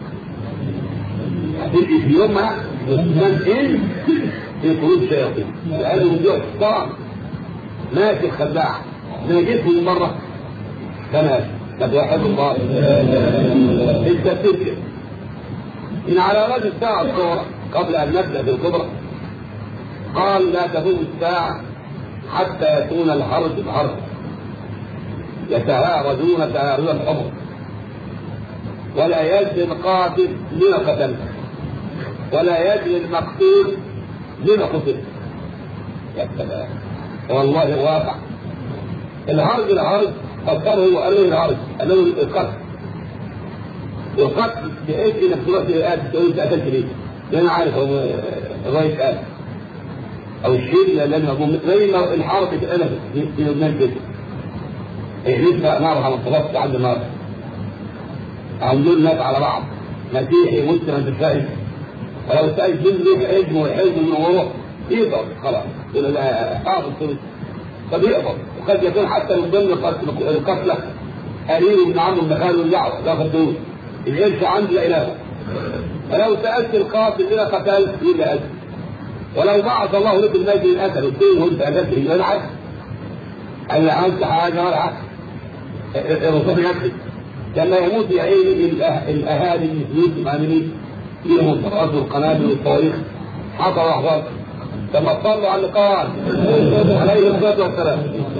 في يومها جسمان إنس في قلوب الشياطين لأنه جوع حصان ماشي خداع انا جيت من مرة كما قد يحب الله انت تفكر إن على رأس الساعة الصغرى قبل أن نبدأ في الكبرى قال لا تقوم الساعة حتى يكون الحرج الحرج يتهاردون تهارد الحمر ولا يجري القاتل لما قتل ولا يجري المقتول لما قتل يا سلام والله واقع الهرج الهرج فكره وقال له الهرج قال له القتل القتل بحيث انك تروح تقول انت قتلت ليه؟ لان عارف هو الرئيس قال او الشيء لم يكون زي ما الحرب اتقلبت في لبنان كده احنا نعرف على الطلاق عند النار عاملين الناس على بعض مسيحي مسلم انت فاهم ولو سأل جن له حزم وحزم من وروح يقبض خلاص يقول لا حافظ ثلث طب يقبض وقد يكون حتى من ضمن القتلى قريب من عمه ابن خاله يرجعوا لا خدوه القرش عندي لا اله فلو سالت القاتل اذا قتلت يبقى قتل ولو بعث الله لك المجد الاسد الدين وانت قتلت يبقى انا عارف قال عملت حاجه ولا عارف الرسول يكفي لما يموت يا عيني الاهالي المسلمين الامنين فيهم الطرقات والقنابل والصواريخ حصل احوال كما صلوا على اللقاء عليه الصلاه والسلام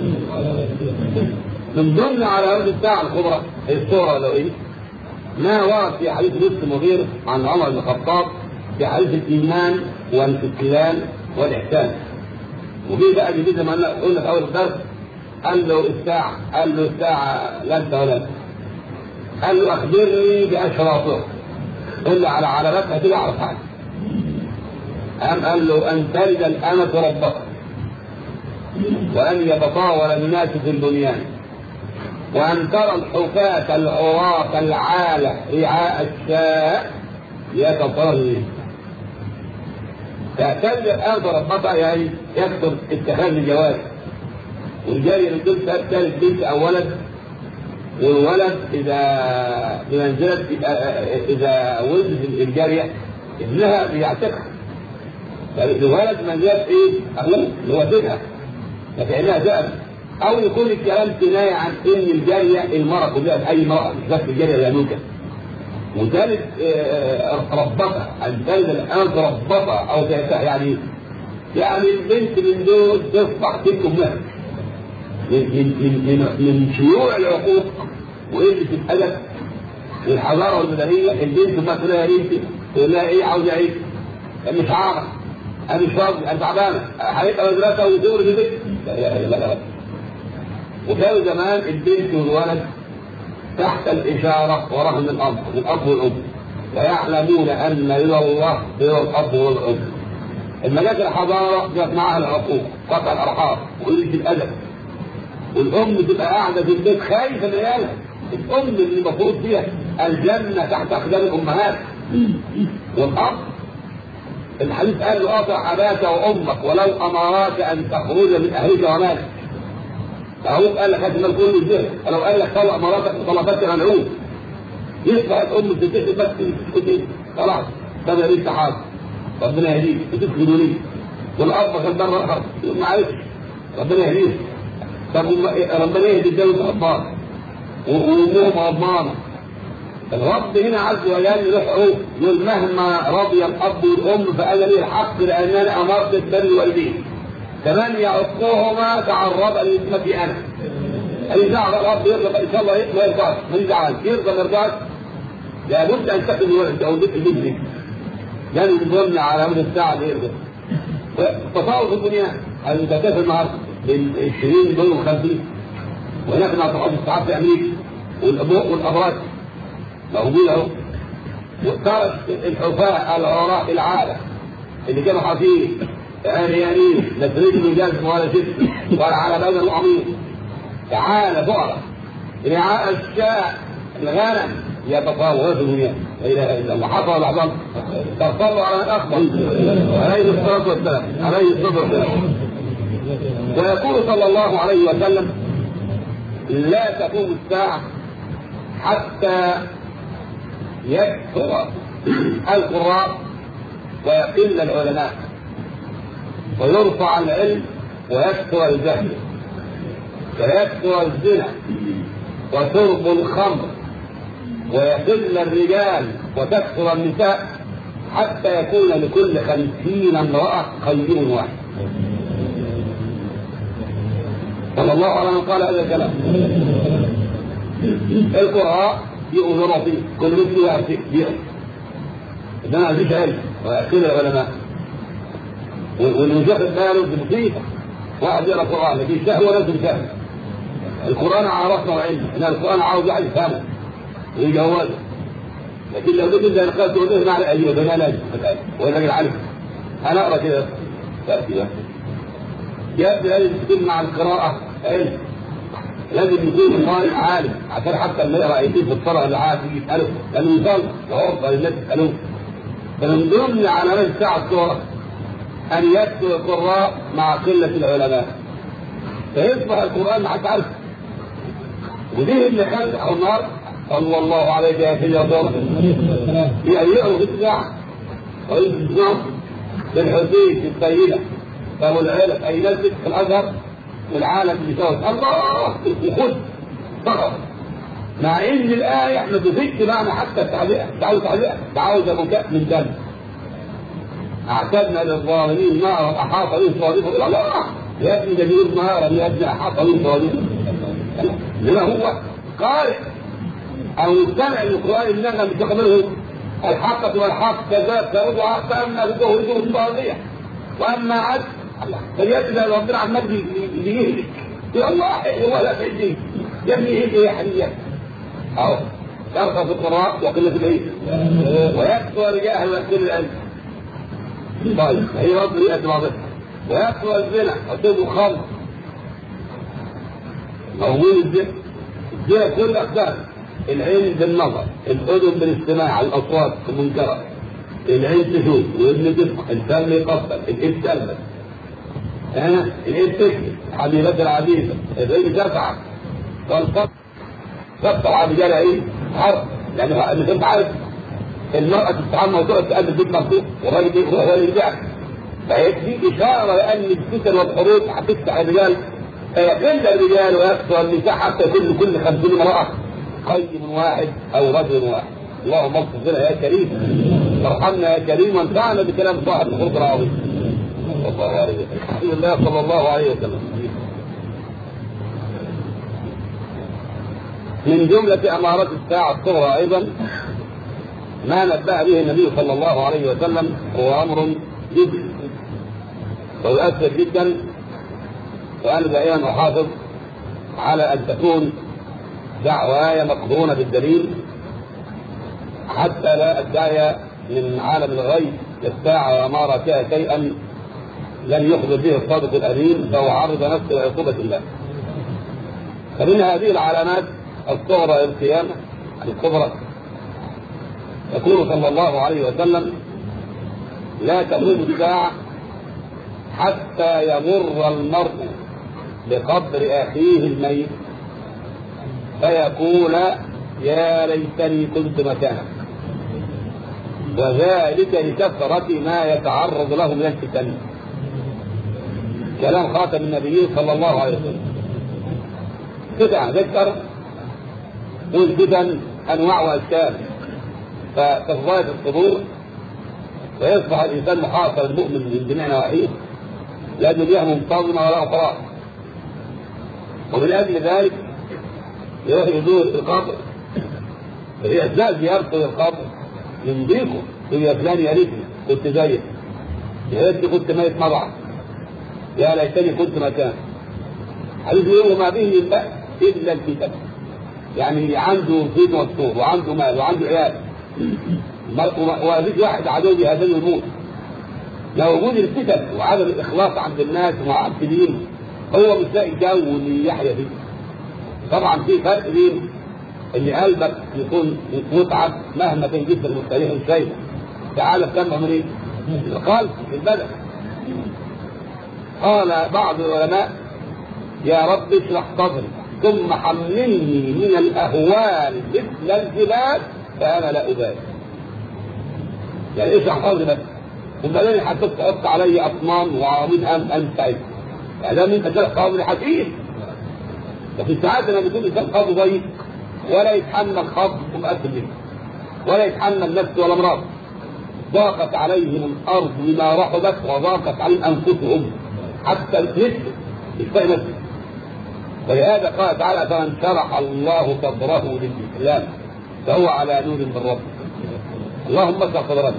من ضمن على هذه الساعه الكبرى الصوره لو ايه ما ورد في حديث مسلم وغيره عن عمر بن الخطاب في حديث الايمان والانقياد والاحسان وفي بقى جديد زي ما قلنا في اول الدرس قال له الساعه قال له الساعه لا انت ولا قال له اخبرني باشراطها قل له على علاماتها كده اعرف حاجه أم قال له أن تلد الأمة ربها وأن يتطاول الناس في البنيان وأن ترى الحفاة العراة العالة رعاء الشاء يتطرد تعتد الأرض ربطها يعني يكثر اتخاذ الجواز والجارية اللي تقول ثالث بنت أو ولد والولد إذا بمنزلة إذا ولد الجارية ابنها بيعتقها يعني الولد من جاب ايه؟ ابوه اللي هو سنها فكانها ذئب او يكون الكلام كنايه عن ان الجاريه المراه كلها اي امراه مش بس الجاريه اليموكه وثالث ربطها الثالث الان ربطها او يعني يعني البنت من دول تصبح تلك امها من من من من شيوع العقوق وقله الادب والحضاره والمدنيه البنت ما تقول لها ايه تقول لها ايه عاوزه ايه؟ مش عارف انا مش فاضي انا تعبانه هيبقى مدرسه وتورد البيت لا اله الا الله وكانوا زمان البنت والولد تحت الإشارة ورهن الأب الأب والأم ويعلمون أن رضا الله رضا الأب والأم لما جت الحضارة جت معها العقوق قطع الأرحام وقلة الأدب والأم تبقى قاعدة في البيت خايفة من عيالها الأم اللي المفروض فيها الجنة تحت أقدام الأمهات والأب الحديث قال له قاطع أباك وأمك ولو أمراك أن تخرج من أهلك ومالك فهو قال لك هات المال كله ازاي ولو قال لك طلق مراتك طلبات ملعون يصبح الام تتفق بس خلاص ده ليه حاضر ربنا يهديك وتدخلوا ليه والاب كان بره اخر معلش ربنا يهديك طب ربنا يهدي الجوز غضبان وامهم غضبانه الرب هنا عز وجل له حقوق يقول مهما رضي الاب والام فانا لي الحق لانني امرت البر والدين كمان يعقوهما تعرض لاسمتي انا اللي زعل الاب يرضى ان شاء الله ما يرضاش ما يزعل يرضى ما يرضاش لابد ان تكون الولد او البنت البنت يعني يضمن على مدى الساعه اللي يرضى تفاوض البنيان المتكافئ النهارده بين 20 دول و50 وهناك مع تفاوض الساعات في امريكا والابواب والابراج موجود اهو وترك الحفاة العراء العالة اللي كانوا حافين عريانين لا رجل جزم ولا ست ولا على بدن عميق تعالى فقراء رعاء الشاء الغنم يتطاول في الدنيا لا اله الا الله حصل لحظه تصلوا على الاخبر عليه الصلاه والسلام عليه الصلاه والسلام ويقول صلى الله عليه وسلم لا تقوم الساعه حتى يكثر القراء ويقل العلماء ويرفع العلم ويكثر الجهل ويكثر الزنا وشرب الخمر ويقل الرجال وتكثر النساء حتى يكون لكل خمسين امرأة قيم واحد صلى الله عليه وسلم قال هذا الكلام القراء يؤذر فيه كل مثل يأتي بيئة إنما ما فيش علم ويقل العلماء واللي مش واخد باله دي مصيبه واحد يقرا قران لكن شهوه لازم شهوه القران عرفنا وعلم ان القران عاوز واحد يفهمه ويجوزه لكن لو جيت انت نقلت وقلت معنى ايوه ده لازم ولا راجل عارف انا اقرا كده تاتي بقى يا ابني لازم تكون مع القراءه علم لازم يكون القارئ عالم عشان حتى لما يقرا ايتين في الصلاه اللي عارف يجي يساله لانه يصلي وعرضه للناس يسالوه فمن ضمن علامات الساعه الصوره أن يكثر القراء مع قلة العلماء فيصبح القرآن ما حد عارف ودي اللي خلق أو النهار صلى الله عليك يا سيدي يا دور يعني يقروا في الساعة ويسمعوا بالحسين في السيدة فهو العلم أي نزل في الأزهر والعالم بيساوي الله وخد فقط مع ان الايه ما تفيدش معنى حتى التعليق تعالوا تعليق تعالوا بكاء من دم اعتدنا للظالمين نارا احاط بهم صادقه لا يا ابني ده بيقول نارا يا ابني احاط بهم صادقه لما هو قارئ او يستمع للقران انما مستقبله الحقة والحق كذاب فوضع فأما بظهره الصالح وأما عد فليأتي ربنا عن مجد ليهلك يا الله ولا تعدي يا ابني ايه يا حنية اهو يرقى في القراء وقلة العلم ويكثر جاهل ويكثر العلم طيب هي برضه يأتي بعضها ويكثر الزنا وشرب الخمر موجود الزنا الزنا كل أقدام العين بالنظر الأذن بالاستماع الأصوات المنكرة العين تشوف والابن تسمع الفم يقبل الإيد تلبس ها الإيد تكذب حبيبات العبيدة الرجل تفعل والقبل تقطع رجالها ايه؟ حرب يعني مش انت عارف المرأة تستعمل وتقعد تقلب بيت مفتوح والراجل يروح هو اللي يبيعك فيكفيك اشاره لان الفتن والحروب هتفتح الرجال فيقل الرجال ويكثر النساء حتى كل كل خمسين امراه قيم واحد او رجل واحد اللهم اغفر لنا يا كريم ارحمنا يا كريم وانفعنا بكلام صاحب الخلق العظيم صلى الله عليه وسلم رسول الله صلى الله عليه وسلم من جملة أمارات الساعة الصغرى أيضا ما نبه به النبي صلى الله عليه وسلم هو أمر جد ويؤثر جدا وأنا دائما أحافظ على أن تكون دعواي مقرونة بالدليل حتى لا أدعي من عالم الغيب الساعة وأمارة فيها شيئا لن يخبر به الصادق الأمين فهو عرض نفسه لعقوبة الله فمن هذه العلامات الصغرى القيامة الكبرى يقول صلى الله عليه وسلم لا تقوم الساعة حتى يمر المرء بقبر أخيه الميت فيقول يا ليتني كنت مكانك وذلك لكثرة ما يتعرض له من الفتن كلام خاتم النبيين صلى الله عليه وسلم بدعة ذكر والفتن انواع واشكال فتفضلت الصدور ويصبح الانسان محاصر المؤمن من جميع نواحيه لا دنياه منتظمه ولا اخرى ومن اجل ذلك يروح يزور القبر فهي اثناء زيارته للقبر يمضيكم يا فلان يا ريتني كنت زيك يا ريتني كنت ميت مضعف يا ليتني كنت مكان حديث يقول ما به من بأس الا الكتاب يعني عنده بيت مستور وعنده مال وعنده عيال وفيش واحد عدو بهذا يموت لو وجود الفتن وعدم الاخلاص عند الناس ومعبدين هو مش لاقي جو اللي يحيا فيه طبعا في فرق بين ان قلبك يكون متعب مهما كان جسمك مستريح ازاي تعالى تسمع من ايه؟ القلب البدن قال بعض العلماء يا رب اشرح صدري ثم حملني من الاهوال مثل الجبال فانا لا ابالي. يعني اشرح صدري بس وبعدين حتى تحط علي اطنان وعواميد ان انسعد. يعني ده انت كده قابل حكيم. لكن ساعات لما بيكون الانسان قابل ضيق ولا يتحمل خفض ومقدم منه ولا يتحمل نفسه ولا مراته ضاقت عليهم الارض بما رحبت وضاقت عليهم انفسهم حتى الجسم يشتهي نفسه ولهذا قال تعالى فمن شرح الله صدره للاسلام فهو على نور من ربه اللهم اشرح صدرنا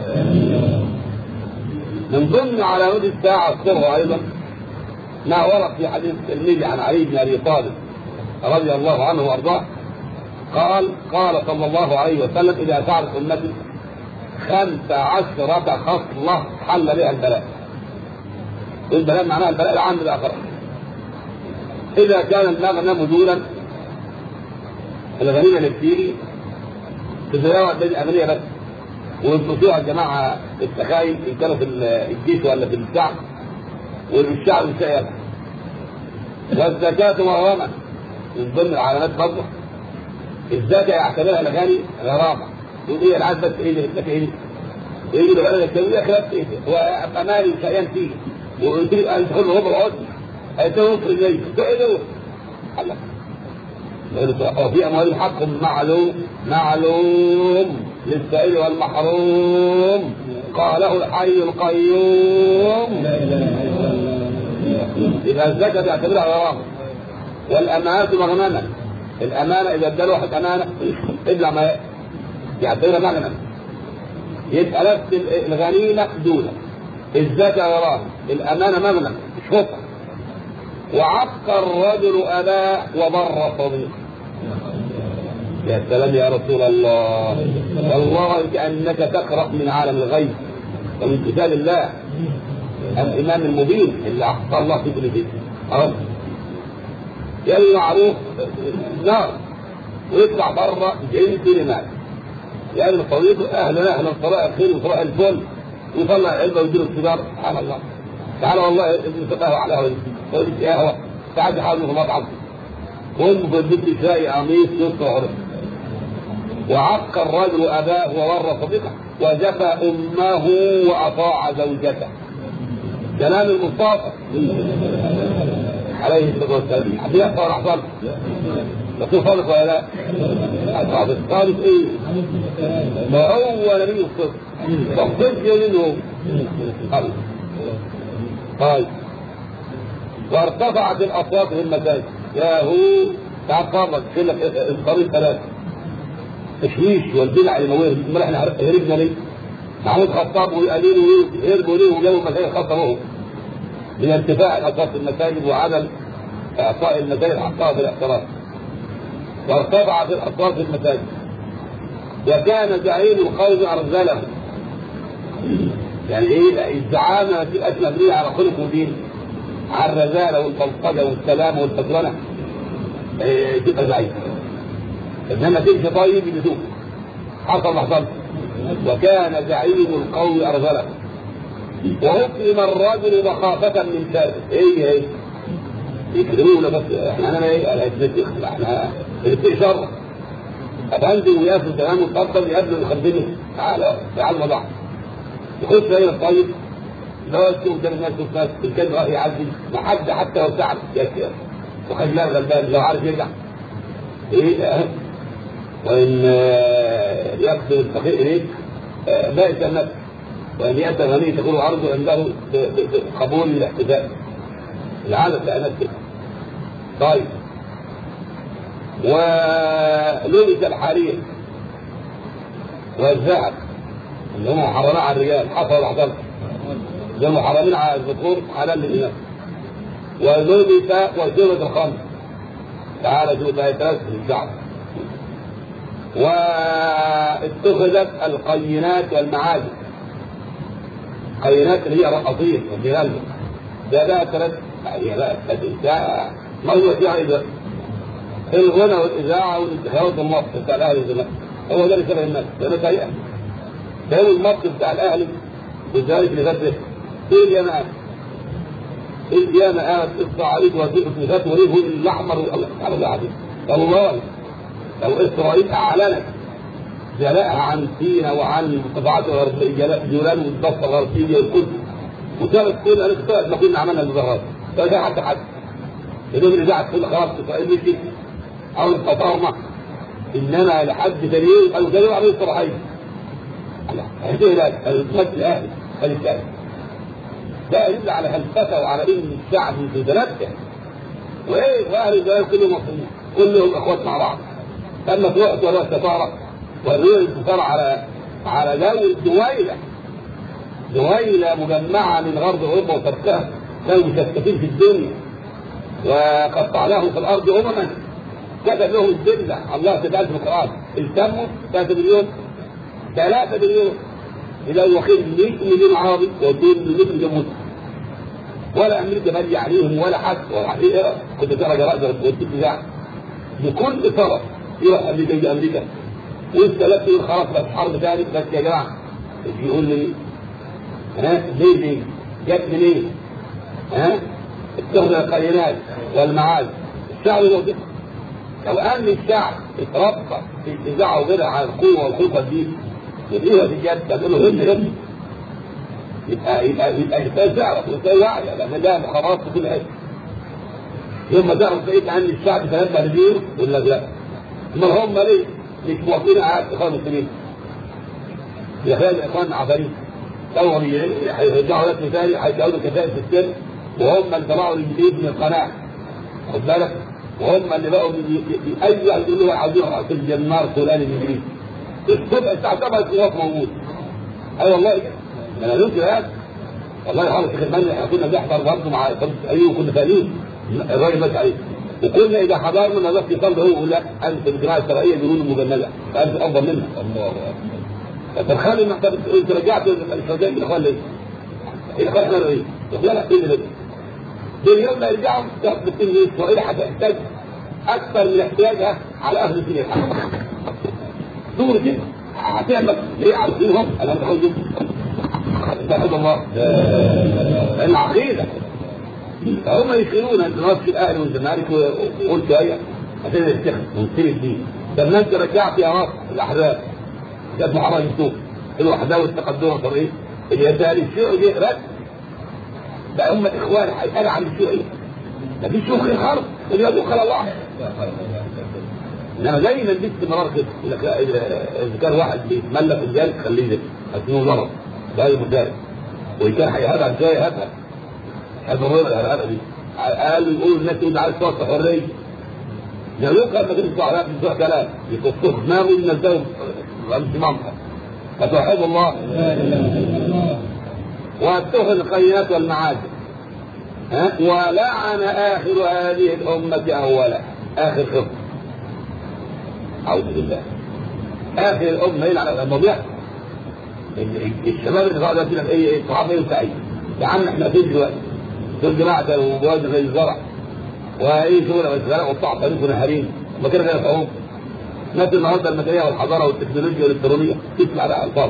من ضمن علامات الساعة الصغرى أيضا ما ورد في حديث الترمذي عن علي بن أبي طالب رضي الله عنه وأرضاه قال قال صلى الله عليه وسلم إذا فعلت أمتي خمس عشرة خصلة حل بها البلاء البلاء معناها البلاء العام بالآخرة إذا كان المغنم دولا الغنيمة اللي بتيجي تتزاوج بين الأغنياء بس وينقصوها الجماعة السخايف إن كانوا في الجيش ولا في الشعب والشعب السائر والزكاة مغرمة من ضمن العلامات برضه الزكاة يعتبرها الغني غرامة يقول ايه انا عايز بس ايه اللي ايه دي؟ يجي له بلد التنمية خلاف ايه هو امالي وشقيان فيه وقلت له ان تقول له ربع عدل هيتوه في رجليه ده ايه ده؟ قال وفي اموالهم حق معلوم معلوم للسائل والمحروم قاله الحي القيوم لا اله الا الله يبقى الزكاه تعتبرها غرامه والامانات مغنمه الامانه اذا ادى واحد امانه ابلع ما يعتبرها مغنم يبقى نفس الغنيمه دونه الزكاه وراه الامانه مغنم مش فقر وعق الرجل اباه وبر صديقه يا سلام يا رسول الله والله كانك تقرا من عالم الغيب ومن كتاب الله الامام المبين اللي احصى الله في كل شيء اهو يلي معروف نار ويطلع بره جنس لمال يعني صديقه اهلا اهلا صباح الخير وصباح الفل ويطلع علبه ويديله السيجاره سبحان الله تعالى والله ابن قهوه على قهوه ويديك قهوه تعالى حاول في مطعم وام بدك شاي قميص نص عرف وعق الرجل اباه وور صديقه وجفى امه واطاع زوجته كلام المصطفى عليه الصلاه والسلام حد يحصل ولا حصل؟ الرسول صادق ولا لا؟ صادق صادق ايه؟ ما هو نبي الصدق فالصدق منه طيب وارتفعت الاصوات في المساجد يا هو تعال قامك كده القريب ثلاثه تشويش والبدع المويه امال احنا هربنا ليه؟ محمود خطاب وقالين هربوا ليه وجابوا مساجد خاصه بهم من ارتفاع الاصوات في المساجد وعدم اعطاء المساجد حقها في الاحترام وارتفعت الاصوات في المساجد وكان زعيم القوم ارذله يعني ايه الزعامه ما تبقاش مبنيه على خلق ودين على الرذاله والبلطجه والسلام والفترنه إيه تبقى زعيم انما تمشي طيب يدوك حصل ما حصل وكان زعيم القوم ارذله وأكرم الرجل مخافة من شر ايه ايه يكرمونا بس احنا انا ايه انا احنا بنتقي شر ابنزل وياكل تمام وتفضل يقابله يخدمني تعالى تعال وضع يخش هنا الطيب لا يشوف قدام الناس يشوف ناس الكلمة راح يعدي ما حد حتى لو تعب يكفي وخجلان غلبان لو عارف يرجع ايه وان يقصد الفقير اليك بائس النفس وان ياتي الغني تكون عرضه عنده قبول الاحتفال العادة تلاقي نفسك طيب ولبس الحرير والذهب اللي هم محرمين على الرجال حصل ولا حصل اللي هم محرمين على الذكور حلال للإناث ولبس وجبت الخمر تعالى شوف بقى ثلاث الشعب واتخذت القينات والمعادن القينات اللي هي رقصين والجهال ده بقى ثلاث هي بقى ثلاث ما هو فيها اذا الغنى والاذاعه والانتخابات والمصر بتاع الاهلي والزمالك هو ده اللي شبه الناس ده سيئه ده المصر بتاع الاهلي والزمالك اللي فات ايه الياما قامت ايه الياما قامت الصعيد وثيقه نفات وريه الاحمر على العظيم والله لو اسرائيل اعلنت جلائها عن سينا وعن القطاعات الغربيه جولان والضفه الغربيه والقدس وثالث كل انا كنت ما كنا عملنا المظاهرات فده حتى حد يقول الاذاعه تقول خلاص اسرائيل مشي او انقطعنا انما لحد دليل قالوا دليل عليه الصلاحيه هذه لا المجد الاهلي الثاني ده يدل على هلفته وعلى ان الشعب متنبه وايه واهل الجلال كلهم مصريين كلهم اخوات مع بعض اما في وقت ولا السفاره والرؤيه السفاره على على جو الدويله دويله مجمعه من غرب اوروبا وشرقها كانوا مشتتين في الدنيا وقطعناهم في الارض امما كتب لهم الذله الله تبارك في القران التموا 3 مليون 3 مليون إذا واخد 100 مليون عربي و2 مليون جمهور ولا امريكا ماليه عليهم ولا حد ولا حد كنت ترى جرائد والست ساعه بكل طرف يروح امريكا يجي امريكا وانت لا تقول خلاص بس حرب ثاني بس يا جماعه يقول لي ها ليه ليه؟ جت منين؟ ها؟ استخدم القينات والمعاد الشعب يوجد لو ان الشعب اتربى في الاذاعه وغيرها على القوه والخلقه دي يديها في الجد تقول له هن هن يبقى يبقى يبقى الانسان تعرف الانسان واعي لان ده مخابرات في كل حته يوم ما تعرف بعيد عن الشعب تنبه لدينه يقول لك لا امال هم ليه؟ مش موافقين على اخوان المسلمين يا اخوان الاخوان عفاريت طور هيرجعوا لك مثالي هيجاوبوا كفاءة في السر وهم اللي طلعوا الانجليز من القناع خد بالك وهم اللي بقوا اي واحد يقول له عاوزين في الجنار فلان الانجليزي الصبح الساعه 7 الوقت موجود اي والله انا ننكر هذا والله حاول في خدمتنا احنا كنا بنحضر برضه مع ايوه كنا فاهمين الراجل ماشي عليه وكنا اذا حضرنا نفس يصلي هو يقول لا انت الجماعه الشرعيه بيقولوا المجمله فانت افضل منها الله اكبر تخيل انك انت رجعت الفوزان الاخوان ليه؟ الاخوان احنا ايه؟ لا لا ايه اللي اليوم ما يرجعوا تاخد التنين اسرائيل هتحتاج اكثر من احتياجها على اهل الدنيا دور كده هتعمل ليه عارفينهم انا بقول استغفر الله لان عقيده فهم يشيلون انت نفس الاهلي والزمالك وقلت ايه عشان يستخدم ونسيب الدين لما انت رجعت يا رب الاحزاب جت محمد يوسف الوحده والتقدم والطريق اليساري الشيوعي جه رد بقى هم اخوان هيتقال عن الشيوعيه مفيش شيوخ خالص اللي يدوخ على الله انما دايما باستمرار كده يقول لك لا اذا كان واحد بيتملك الجال خليه يذبح هتنه ضرب ده المدرس وان كان هيهبها ازاي هبها هذا الرجل الهبه دي قال يقول الناس تقول عايز توصل حريه لو يقع لما كنت على في بتوع كلام يكفوه دماغه ينزلهم في منطقه فتوحد الله واتخذ القينات والمعاجم ها ولعن اخر هذه الامه اولا اخر خطه اعوذ بالله اخر الامه يلعن الموضوع الشباب اللي قاعد يقول لك ايه الصحابه ايه سعيد يا عم احنا فين دلوقتي؟ دول جماعه وبوادر زي الزرع وايه شغل الزرع وقطاع طريق ونهارين ما كده كده يفهمون ناس النهارده المدنيه والحضاره والتكنولوجيا والالكترونيه تسمع بقى الفاظ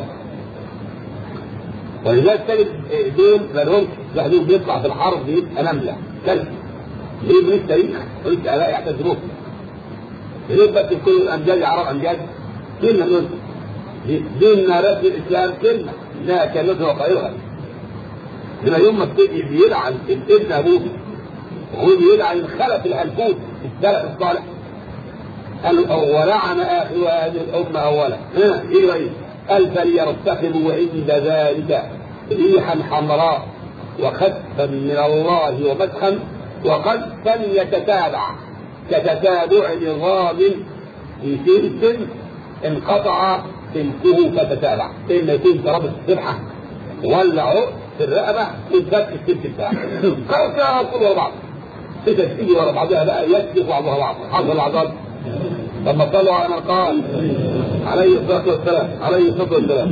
ولذلك تجد دول ما لهمش لوحدهم بيطلع في الحرب بيبقى نمله كلب ليه من التاريخ قلت اباء يعتذروه ليه بس كل الامجاد عرب امجاد كلمه دول ديننا رسم الاسلام كلمه لا كلمه وقائلها لما يوم ما بتجي بيلعن الابن ابوه وهو بيلعن الخلف الهلكوت السلف الصالح قال ولعن اخر هذه الامه اولا ايه رأيه؟ قال فليرتقبوا عند ذلك ريحا حمراء وخسفا من الله ومدخا وقذفا يتتابع كتتابع نظام في سلك انقطع سلكه فتتابع اما يكون رابط السبحه ولا عقد في الرقبه وتفك السلك بتاعه كده كله ورا بعض كده تيجي ورا بعضها بقى يسلك بعضها بعض حصل العذاب لما صلوا على من قال عليه الصلاه والسلام عليه الصلاه والسلام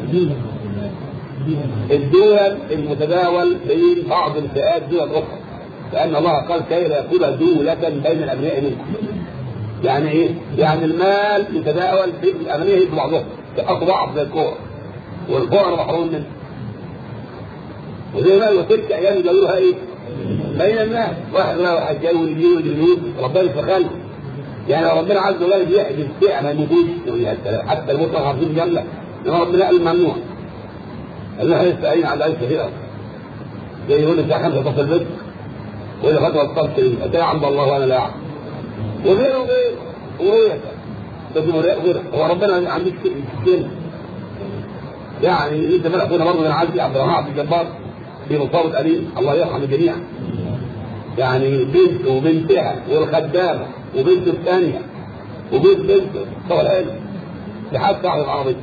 الدول المتداول بين بعض الفئات دول اخرى لان الله قال كي لا يكون دولة بين الابناء منكم يعني ايه؟ يعني المال يتداول بين الاغنياء يدوا بعضهم يحطوا بعض زي الكوره والفقراء محروم منه وزي ما وتلك ايام يدورها ايه؟ بين الناس واحد لا واحد جاي واللي واللي ربنا يفخل يعني ربنا عز وجل بيحجز فئه ما يموتوش حتى الموت عارفين جنه انما ربنا قال ممنوع قال لها يستعين على اي كثيره زي يقول لك خمسه تصل بك وإذا فتوى الطبس أتى عند الله وأنا لا أعلم وغيره وغيره ورؤية بس غيره هو ربنا ما عندوش كلمة يعني انت من اخونا برضه من عزي عبد الرحمن عبد الجبار في مصابة أليم الله يرحم الجميع يعني بنت وبنتها والخدامة وبنت الثانية وبنت بنته طبعا العلم لحد صاحب العربية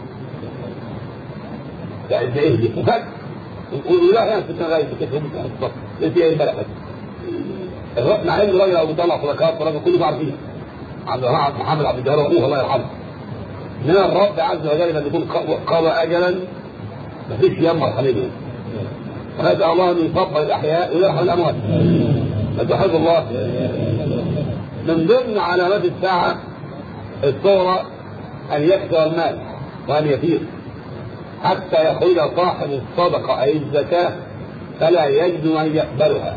يعني ده ايه دي وفك ولا يعني في الغاية كيف هم بالضبط انت ايه بلغت مع ان الراجل ابو طلع صدقات والراجل كله عارفين عبد الرحمن محمد عبد الجبار ابوه الله يرحمه انما الرب عز وجل لما يكون قضى اجلا مفيش يمر حبيبي فنسال الله ان يصبر الاحياء ويرحم الاموات فتحب الله من ضمن علامات الساعه الصغرى ان يكثر المال وان يفيض حتى يخرج صاحب الصدقه اي الزكاه فلا يجد من يقبلها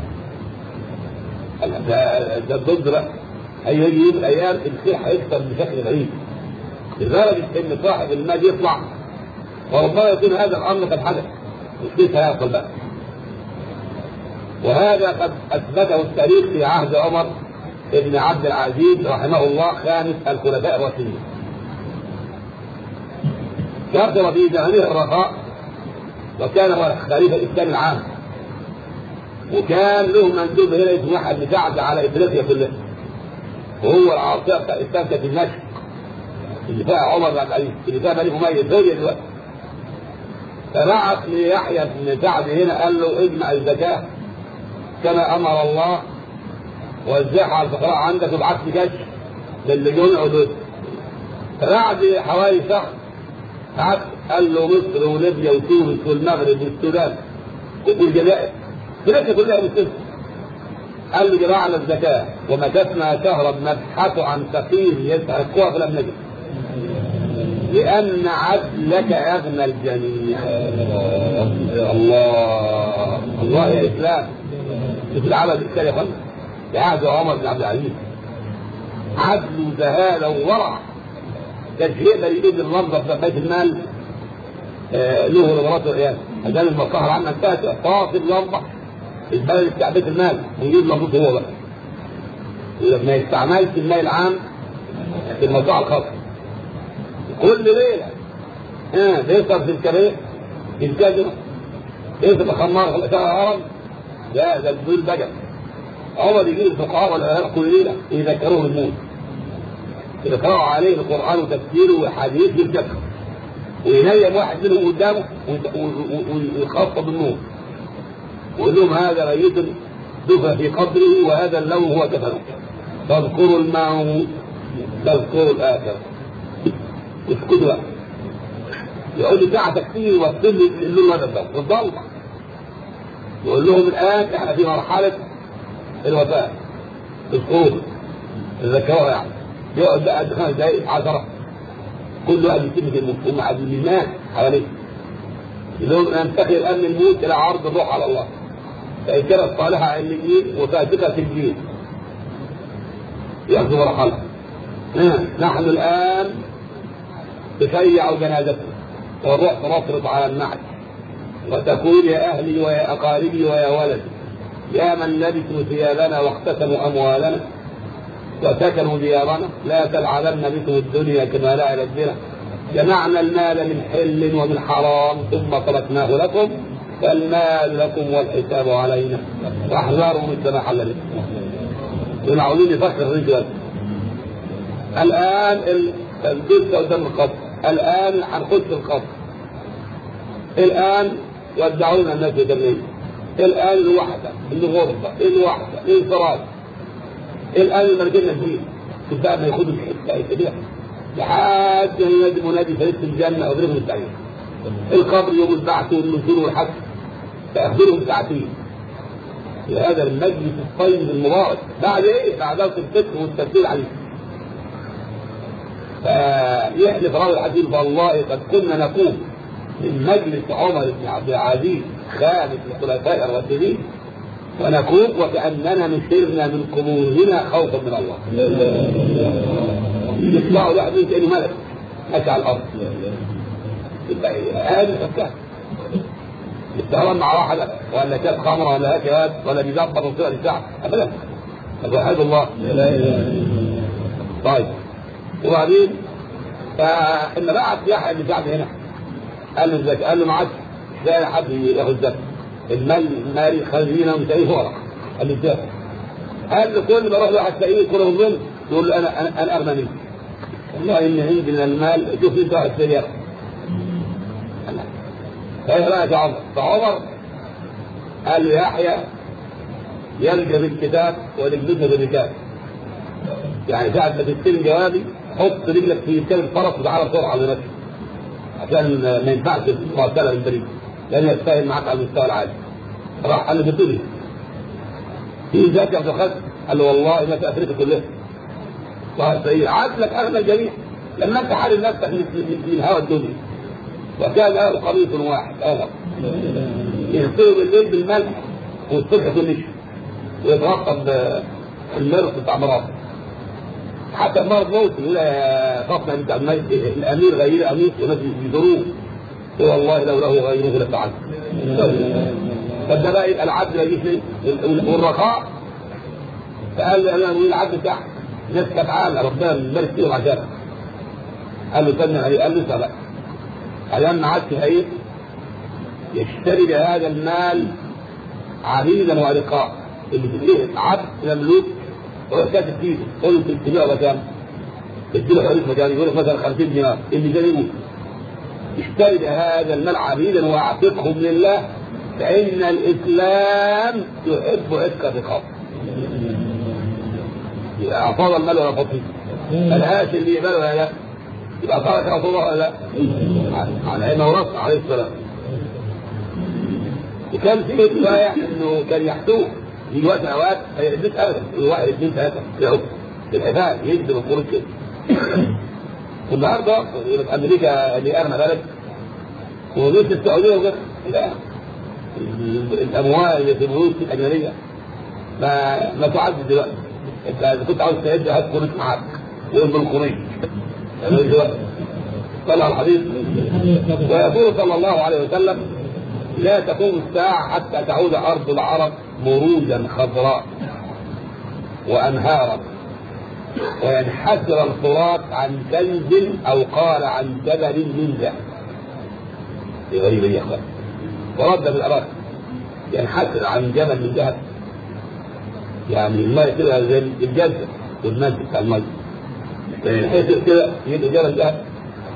ده ده ضد بقى هيجي يوم الايام الخير هيكثر بشكل غريب لدرجه ان صاحب المال يطلع وربما يكون هذا الامر قد حدث وكيف هيحصل بقى وهذا قد اثبته التاريخ في عهد عمر بن عبد العزيز رحمه الله خامس الخلفاء الراشدين كثر في زمانه الرخاء وكان هو الخليفه الاسلامي العام وكان له مندوب هنا اسمه واحد مساعد على افريقيا كلها وهو العاصمه بتاع الاسلام كانت دمشق اللي فيها عمر بن عبد العزيز اللي فيها بني اميه سوريا دلوقتي فبعث ليحيى بن سعد هنا قال له اجمع الزكاه كما امر الله وزعها على الفقراء عندك وابعث لي كشف للي جمعوا دول فبعد حوالي شهر بعت قال له مصر وليبيا وتونس والمغرب والسودان والجزائر افريقيا كلها مسلمه قال له جمعنا الزكاه ومكثنا شهرا نبحث عن فقير يستحقها فلم نجد لأن عدلك أغنى الجميع الله الله يا إسلام شوف العمل الإسلامي يا فندم في عهد عمر بن عبد العزيز عدل وزهالة وورع ده الشيء ده يجيب المنظر في بيت المال آه له نظرات والعياذ أدام المصلحة العامة انتهت فاصل لمبة البلد استعباد المال ويجيب مبسوط هو بقى يقول لك ما يستعملش المال العام في الموضوع الخاص كل ليله ها بيصرف في الكبير في الكازينو يصرف خمار في الهرم لا ده بدون بجل عمر يجيب الفقهاء ولا كل ليله يذكروه الموت يقرأوا عليه القرآن وتفسيره وحديث بالذكر وينيم واحد منهم قدامه ويخفض النور ويقول لهم هذا ميت دفن في قبره وهذا اللون هو كفنه تذكروا الموت تذكروا الآخرة اسكتوا بقى يقول لي ساعة تكفير وصل لي اللون هذا الضوء والضوء يقول لهم الآن احنا في مرحلة الوفاة الخروج تذكروها يعني يقعد بقى خمس دقايق 10 كل واحد يتم في الموت هم عبد الناس حواليه لهم ننتقل الان من الموت الى عرض الروح على الله فان كانت صالحه علميين وفاسقه في الدين ياخذ مرحله نحن الان تشيع جنازته والروح تنصرف على النعش وتقول يا اهلي ويا اقاربي ويا ولدي يا من لبسوا ثيابنا واقتسموا اموالنا وسكنوا ديارنا لا تلعبن بكم الدنيا كما لعبت بنا جمعنا المال من حل ومن حرام ثم تركناه لكم فالمال لكم والحساب علينا واحذروا مثل ما حل بكم دول عاوزين يفكر الرجال الان الجزء قدام القبر الان هنخش القبر الان يودعون الناس بالليل الان الوحده الغرفه الوحده الانفراد الان المرجله فيه تبقى ما ياخدوا الحته يتبعها لحد ما ينادي منادي فريق الجنه اضربهم التعيين القبر يوم البعث والنزول والحث تاخرهم ساعتين في هذا المجلس الطيب المبارك بعد ايه؟ بعد درس الفقه والتفسير عليه فيحلف راوي الحديث والله قد كنا نقوم من مجلس عمر بن عبد العزيز خامس الخلفاء الراشدين ونقوم وكأننا نسرنا من قبورنا خوفا من الله. يطلعوا واحد من كأنه ملك ماشي على الأرض. يبقى هذا فكان. يتهرب مع واحد ولا كاس خمره ولا هكذا ولا بيظبط وصيغه للساعه ابدا. وحيد الله. طيب وبعدين فإن بعت يحيى اللي بعد هنا قال له ازيك؟ قال له ما عادش لا حد ياخد زكاه المال مالي خزينه ومش اي ورق قال له ازاي؟ قال له كل ما اروح لواحد فقير كل الظلم يقول له انا انا, أنا اغنى منك والله ان عندي من المال شوف انت واحد فقير فايه رايك يا عمر؟ فعمر قال له يحيى يلقى بالكتاب ورجلته بالركاب يعني ساعة ما تستلم جوابي حط رجلك في كتاب الفرس وتعالى بسرعة على نفسك عشان ما ينفعش مرسلة من بريد لأن يتفاهم معاك على المستوى العالي راح قال له بتقولي في ذاك يا عبد الخالق قال له والله ما في افريقيا كلها واحد سيء عدلك اغنى الجميع لما انت حارب نفسك من هوى الدنيا وكان له قميص واحد اغر يغسلوا بالليل بالملح والصبح بالنشا ويترقب المرض بتاع مراته حتى المرض موت يقول يا فاطمه بنت عبد الامير غير امير وناس يزوروه والله لو له غيره لفعل فده بقى يبقى العدل يجي فين؟ والرخاء فقال له انا العدل تحت ناس كفعان ربنا يبارك فيهم عشان قال له استنى عليه قال له اسمع بقى قال ما عادش هيئ يشتري بهذا المال عبيدا ورقاء اللي تديه عبد مملوك هو كاتب فيه قول له تبيعه بكام؟ اديله حريص مكان يقول لك مثلا 50 دينار اللي جاي يموت اشتري بهذا المال عبيدا واعتقهم لله فإن الإسلام يحب عتق الرقاب. يبقى أعطانا المال ولا فضل الهاش اللي يقبله ولا لا؟ يبقى ترك رسول الله ولا لا؟ على أي ورثة عليه السلام. وكان في رواية إنه كان يحتوه في وقت من الأوقات ما يديش أبدا واحد اثنين ثلاثة يعود في الحفاظ يكذب القرون كده. والنهارده امريكا اللي اغنى بلد ونص السعوديه وغيرها لا الاموال اللي في البنوك الاجنبيه ما ما تعد دلوقتي انت اذا كنت عاوز تعد هات قروش معاك يقول بالقرين طلع الحديث ويقول صلى الله عليه وسلم لا تقوم الساعة حتى تعود أرض العرب مروجا خضراء وأنهارا وينحسر الفرات عن كنز أو قال عن جبل من ذهب غريبة يا أخوان ورد بالأراضي ينحسر عن جبل من ذهب يعني الماء كده زي الجزر والمد بتاع الماء ينحسر كده يبقى جبل ذهب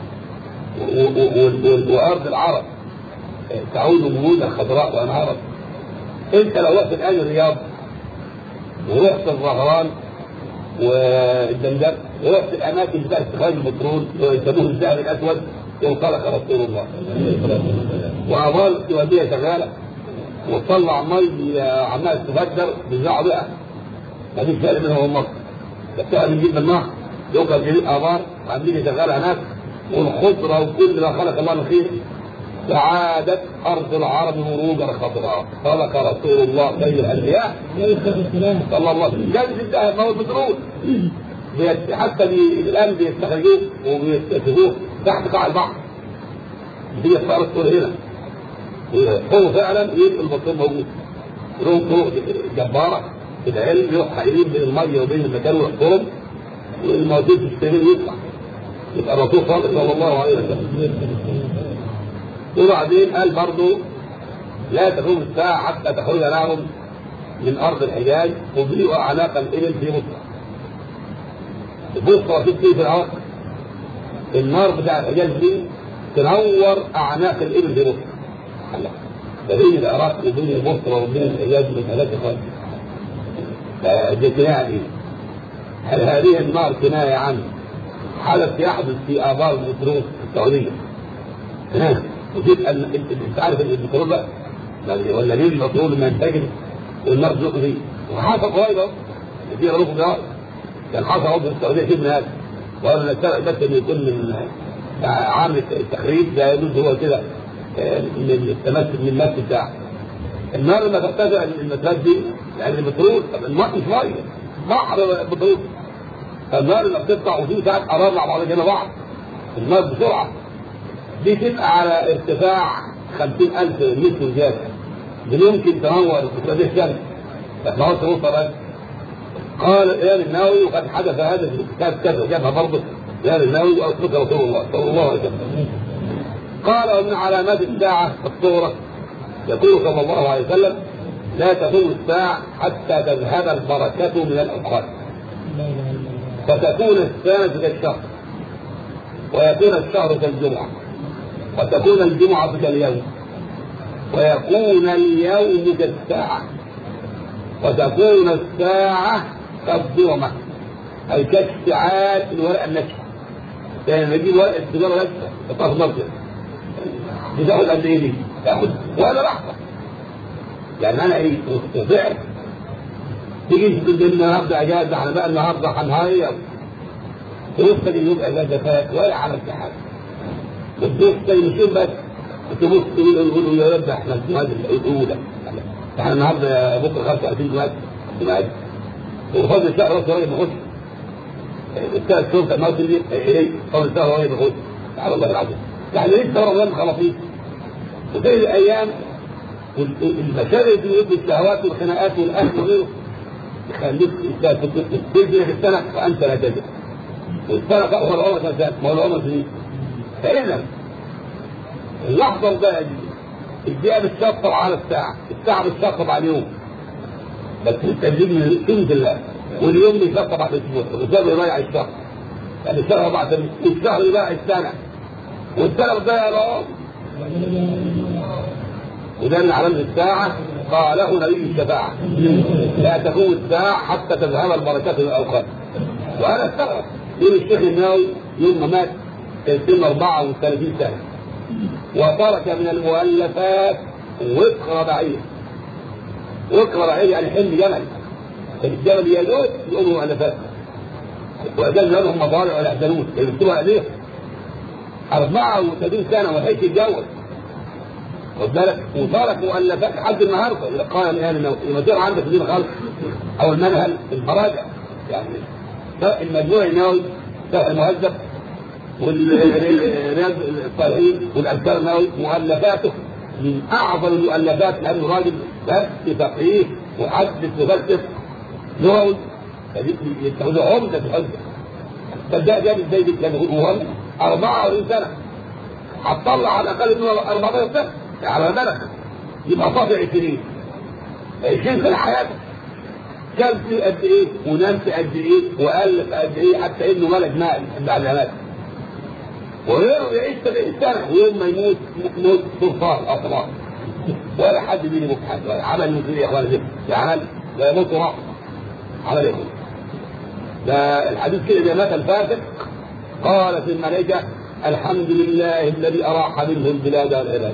وارض العرب تعود مهودا خضراء وانهارا انت لو رحت الان الرياض ورحت الظهران والدمدم ورحت الاماكن بتاعت استخراج البترول يسموه الذهب الاسود وانطلق رسول الله وأظل توديها شغالة وتطلع مي عمال تفجر بيزرعوا بقى ما فيش فرق منهم ومن مصر بتاعها بنجيب من النهر يوقف جديد آبار وعاملين شغالة هناك والخضرة وكل ما خلق الله من خير سعادة أرض العرب مروجا خضراء خلق رسول الله خير الأنبياء صلى الله عليه وسلم جلد الذهب ما هو البترول حتى الآن بيستخرجوه وبيكتشفوه تحت قاع البحر هي صارت طول هنا هو فعلا يبقى البطيء موجود لهم طرق جبارة في العلم يروح حائلين بين المية وبين المكان والحرم والموجود في السبيل يطلع يبقى الرسول صلى الله عليه وسلم وبعدين قال برضه لا تقوم الساعة حتى تخرج لهم من أرض الحجاز تضيء أعناق الإبل في مصر. بصرة في في العصر النار بتاع الحجاز دي تنور اعناق الابل في مصر ده بين العراق وبين مصر وبين الحجاز من ثلاثة خالص دي كناية عن ايه؟ هل هذه النار كناية عن حدث يحدث في آبار البترول السعودية وتبقى انت عارف البترول بقى ولا ليه البترول لما ينتجل والنار تزق فيه وحصل قريب اهو في غروب نار كان حصل عضو في السعوديه شيء من هذا وانا نستبعد بس انه يكون من عام التخريب ده يجوز هو كده من التمثل من المس بتاعه النار لما ترتفع المسافات دي يعني البترول طب الماء مش ميه بحر بترول فالنار لما بتطلع وفي ساعات قرار مع بعض جنب بعض النار بسرعه دي تبقى على ارتفاع 50000 متر زياده دي ممكن تنور في الشمس بس ما هو توصل بس قال الامام النووي وقد حدث هذا في كتاب كذا جابها برضه الامام النووي واصدق رسول الله صلى الله عليه وسلم قال ومن علامات الساعه الصوره يقول صلى الله عليه وسلم لا تقوم الساعه حتى تذهب البركه من الاوقات فتكون السنه كالشهر ويكون الشهر كالجمعه وتكون الجمعه كاليوم ويكون اليوم كالساعه وتكون الساعه كالظلمه اي كاشتعال الورقه الناشفه يعني لما نجيب ورقه سيجاره ناشفه تحطها في مركز بتاخد قد ايه دي؟ تاخد ولا لحظه يعني انا ايه ضعف تيجي تقول لي النهارده اجازه احنا بقى النهارده هنهيص توصل اليوم اجازه فات ولا عملت حاجه بتدوس تلمسين بس تبص تقول يقولوا يا رب احنا الجهاد الاولى احنا النهارده بكره 25 جهاد جهاد وفضل الشهر راس راجل بخش الثلاث شهور ما تدري ايه فضل الشهر راجل بخش سبحان الله العظيم يعني لسه رمضان خلاصين وزي الايام المشاغل في ابن الشهوات والخناقات والاهل وغيره يخليك تجري في السنه وانت لا تدري والسنه هو العمر سنتين ما هو العمر سنين فاذا اللحظه الجايه دي الدقيقه بتشطب على الساعه الساعه بتشطب على اليوم بس انت تجيب من قيمه الله واليوم بيشطب على الاسبوع الاسبوع يضيع الشهر يعني الشهر اربع سنين والشهر يضيع السنه والسنه بتضيع العمر وده من علامه الساعه قاله نبي الشفاعه لا تقوم الساعه حتى تذهب البركات من الاوقات وانا استغرب يوم الشيخ الناوي يوم ما مات كان سن 34 سنه وترك من المؤلفات وقر بعير وقر بعير يعني حلم جمل الجمل يدوس يقوم مؤلفات وأجل لهم مضارع ولا يحزنون يكتبوا عليه 34 سنة ما لحقش يتجوز خد بالك وترك مؤلفات لحد النهارده قال الان انه لما تقرا عندك دين خلق او المنهل المراجع يعني المجموع النووي المهذب والرياض الصالحين والاذكار النووي مؤلفاته من اعظم المؤلفات لانه راجل بس فقيه وحدث وفلسف لغوي يتخذوا عمدة الحجة صدق جاب ازاي دي كان هو 44 سنة هتطلع على الاقل منه 14 سنة على بالك يبقى صافي 20 20 سنة حياته كان في قد ايه ونام في قد ايه والف قد ايه حتى انه ملك مال بعد ما مات وغيره يعيش 70 سنة ويوم ما يموت موت صرفان او طلاق ولا حد بيني وبين حد ولا عمل مثل يا اخوان زي عمل لا يموت راح عمل ايه ده الحديث كده اذا مات الفاسق قالت الملائكه الحمد لله الذي اراح منه البلاد والعباد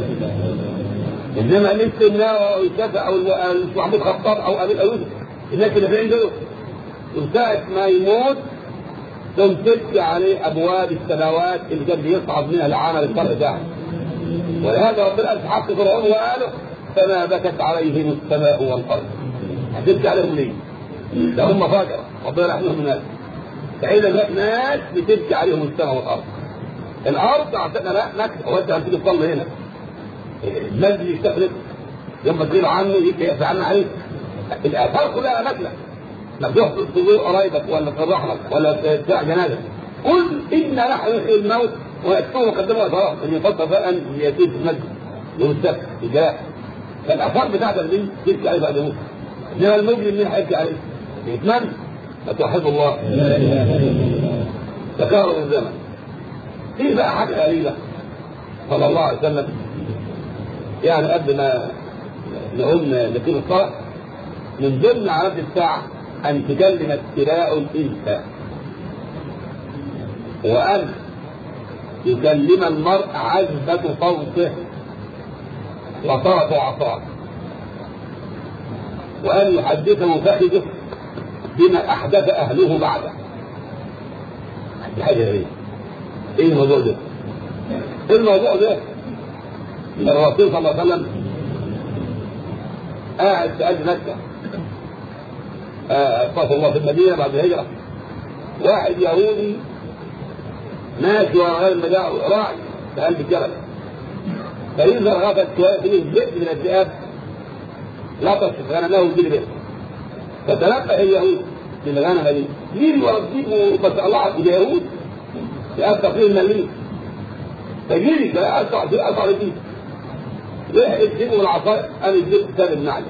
انما مثل النار او الشفع او محمود خطاب او ابي الاوس الناس اللي في عنده من ساعه ما يموت تمسك عليه ابواب السماوات اللي كان بيصعد منها العمل الصالح بتاعه ولهذا ربنا قال في حق فرعون واله فما بكت عليهم السماء والارض هتبكي عليهم ليه؟ ده هم فاجرة ربنا يرحمهم الناس فإذا جت ناس بتبكي عليهم السماء والأرض الأرض عندنا لا نكتة وأنت هتيجي تصلي هنا الناس يستخدم يوم تغيب عنه يقفل عنه عليك الآثار كلها أماكنك لما تحصل تزور قرايبك ولا تفرح لك ولا تساع جنازة قل إنا نحن نحيي الموت ويكتبوا مقدمة وإظهار أن يفضل بقى أن يسير في المسجد يوم السبت الجلاء فالآثار بتاعتك دي تبكي عليه بعد موت إنما المجرم مين هيبكي عليه؟ يتمنى فتوحد الله تكرر الزمن في بقى حاجة قليلة صلى الله عليه وسلم يعني قبل ما نقوم نقيم الصلاة من ضمن علامات الساعة أن تكلم ابتلاء الإنسان وأن يكلم المرء عزبة صوته وطرف عصاه وأن يحدثه فخذه بما أحدث أهله بعده دي حاجة غريبة إيه الموضوع ده؟ إيه الموضوع ده؟ الرسول صلى الله عليه وسلم قاعد في قلب مكة استغفر الله في المدينة بعد الهجرة واحد يهودي ماشي وراء المجاعة راعي في قلب الجبل فيظهر غفت شوية فيه ذئب من الذئاب لطش غنمه وجري به فتلقى اليهود بالغنمه دي مين يربيه بس الله اليهود يأثر فيه المليء فجري فأسرع في أسرع دي لحق الدين والعصاية قال الدين ساب النعل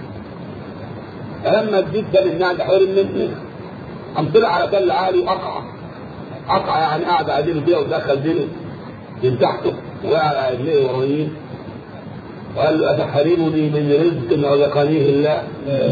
فلما الدين ساب النعل حول منه قام طلع على تل عالي وأقع أقع يعني قاعد قاعدين فيها ودخل دينه من تحته وقع على رجليه ورانيين وقال له أتحرمني من رزق رزقنيه الله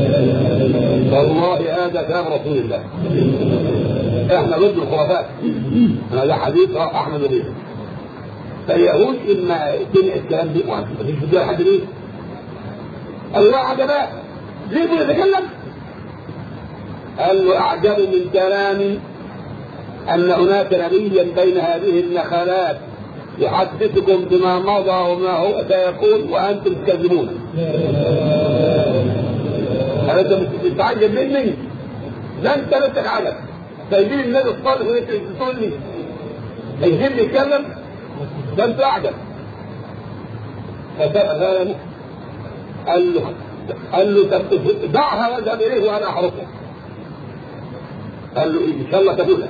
والله هذا كلام رسول الله احنا ضد الخرافات انا ده حديث احمد بن فاليهود اما سمع الكلام ده ما فيش في حد ليه قال له عجبا ليه بيتكلم قال له اعجب من كلام ان هناك نبيا بين هذه النخلات يحدثكم بما مضى وما هو سيكون وانتم تكذبون انت بتتعجب مني ده انت نفسك عجب سايبين النبي الصالح وانت تقول لي هيجيب لي يتكلم ده انت اعجب فسأل قال له قال له دعها واذهب اليه وانا احرقها قال له ان شاء الله تقولها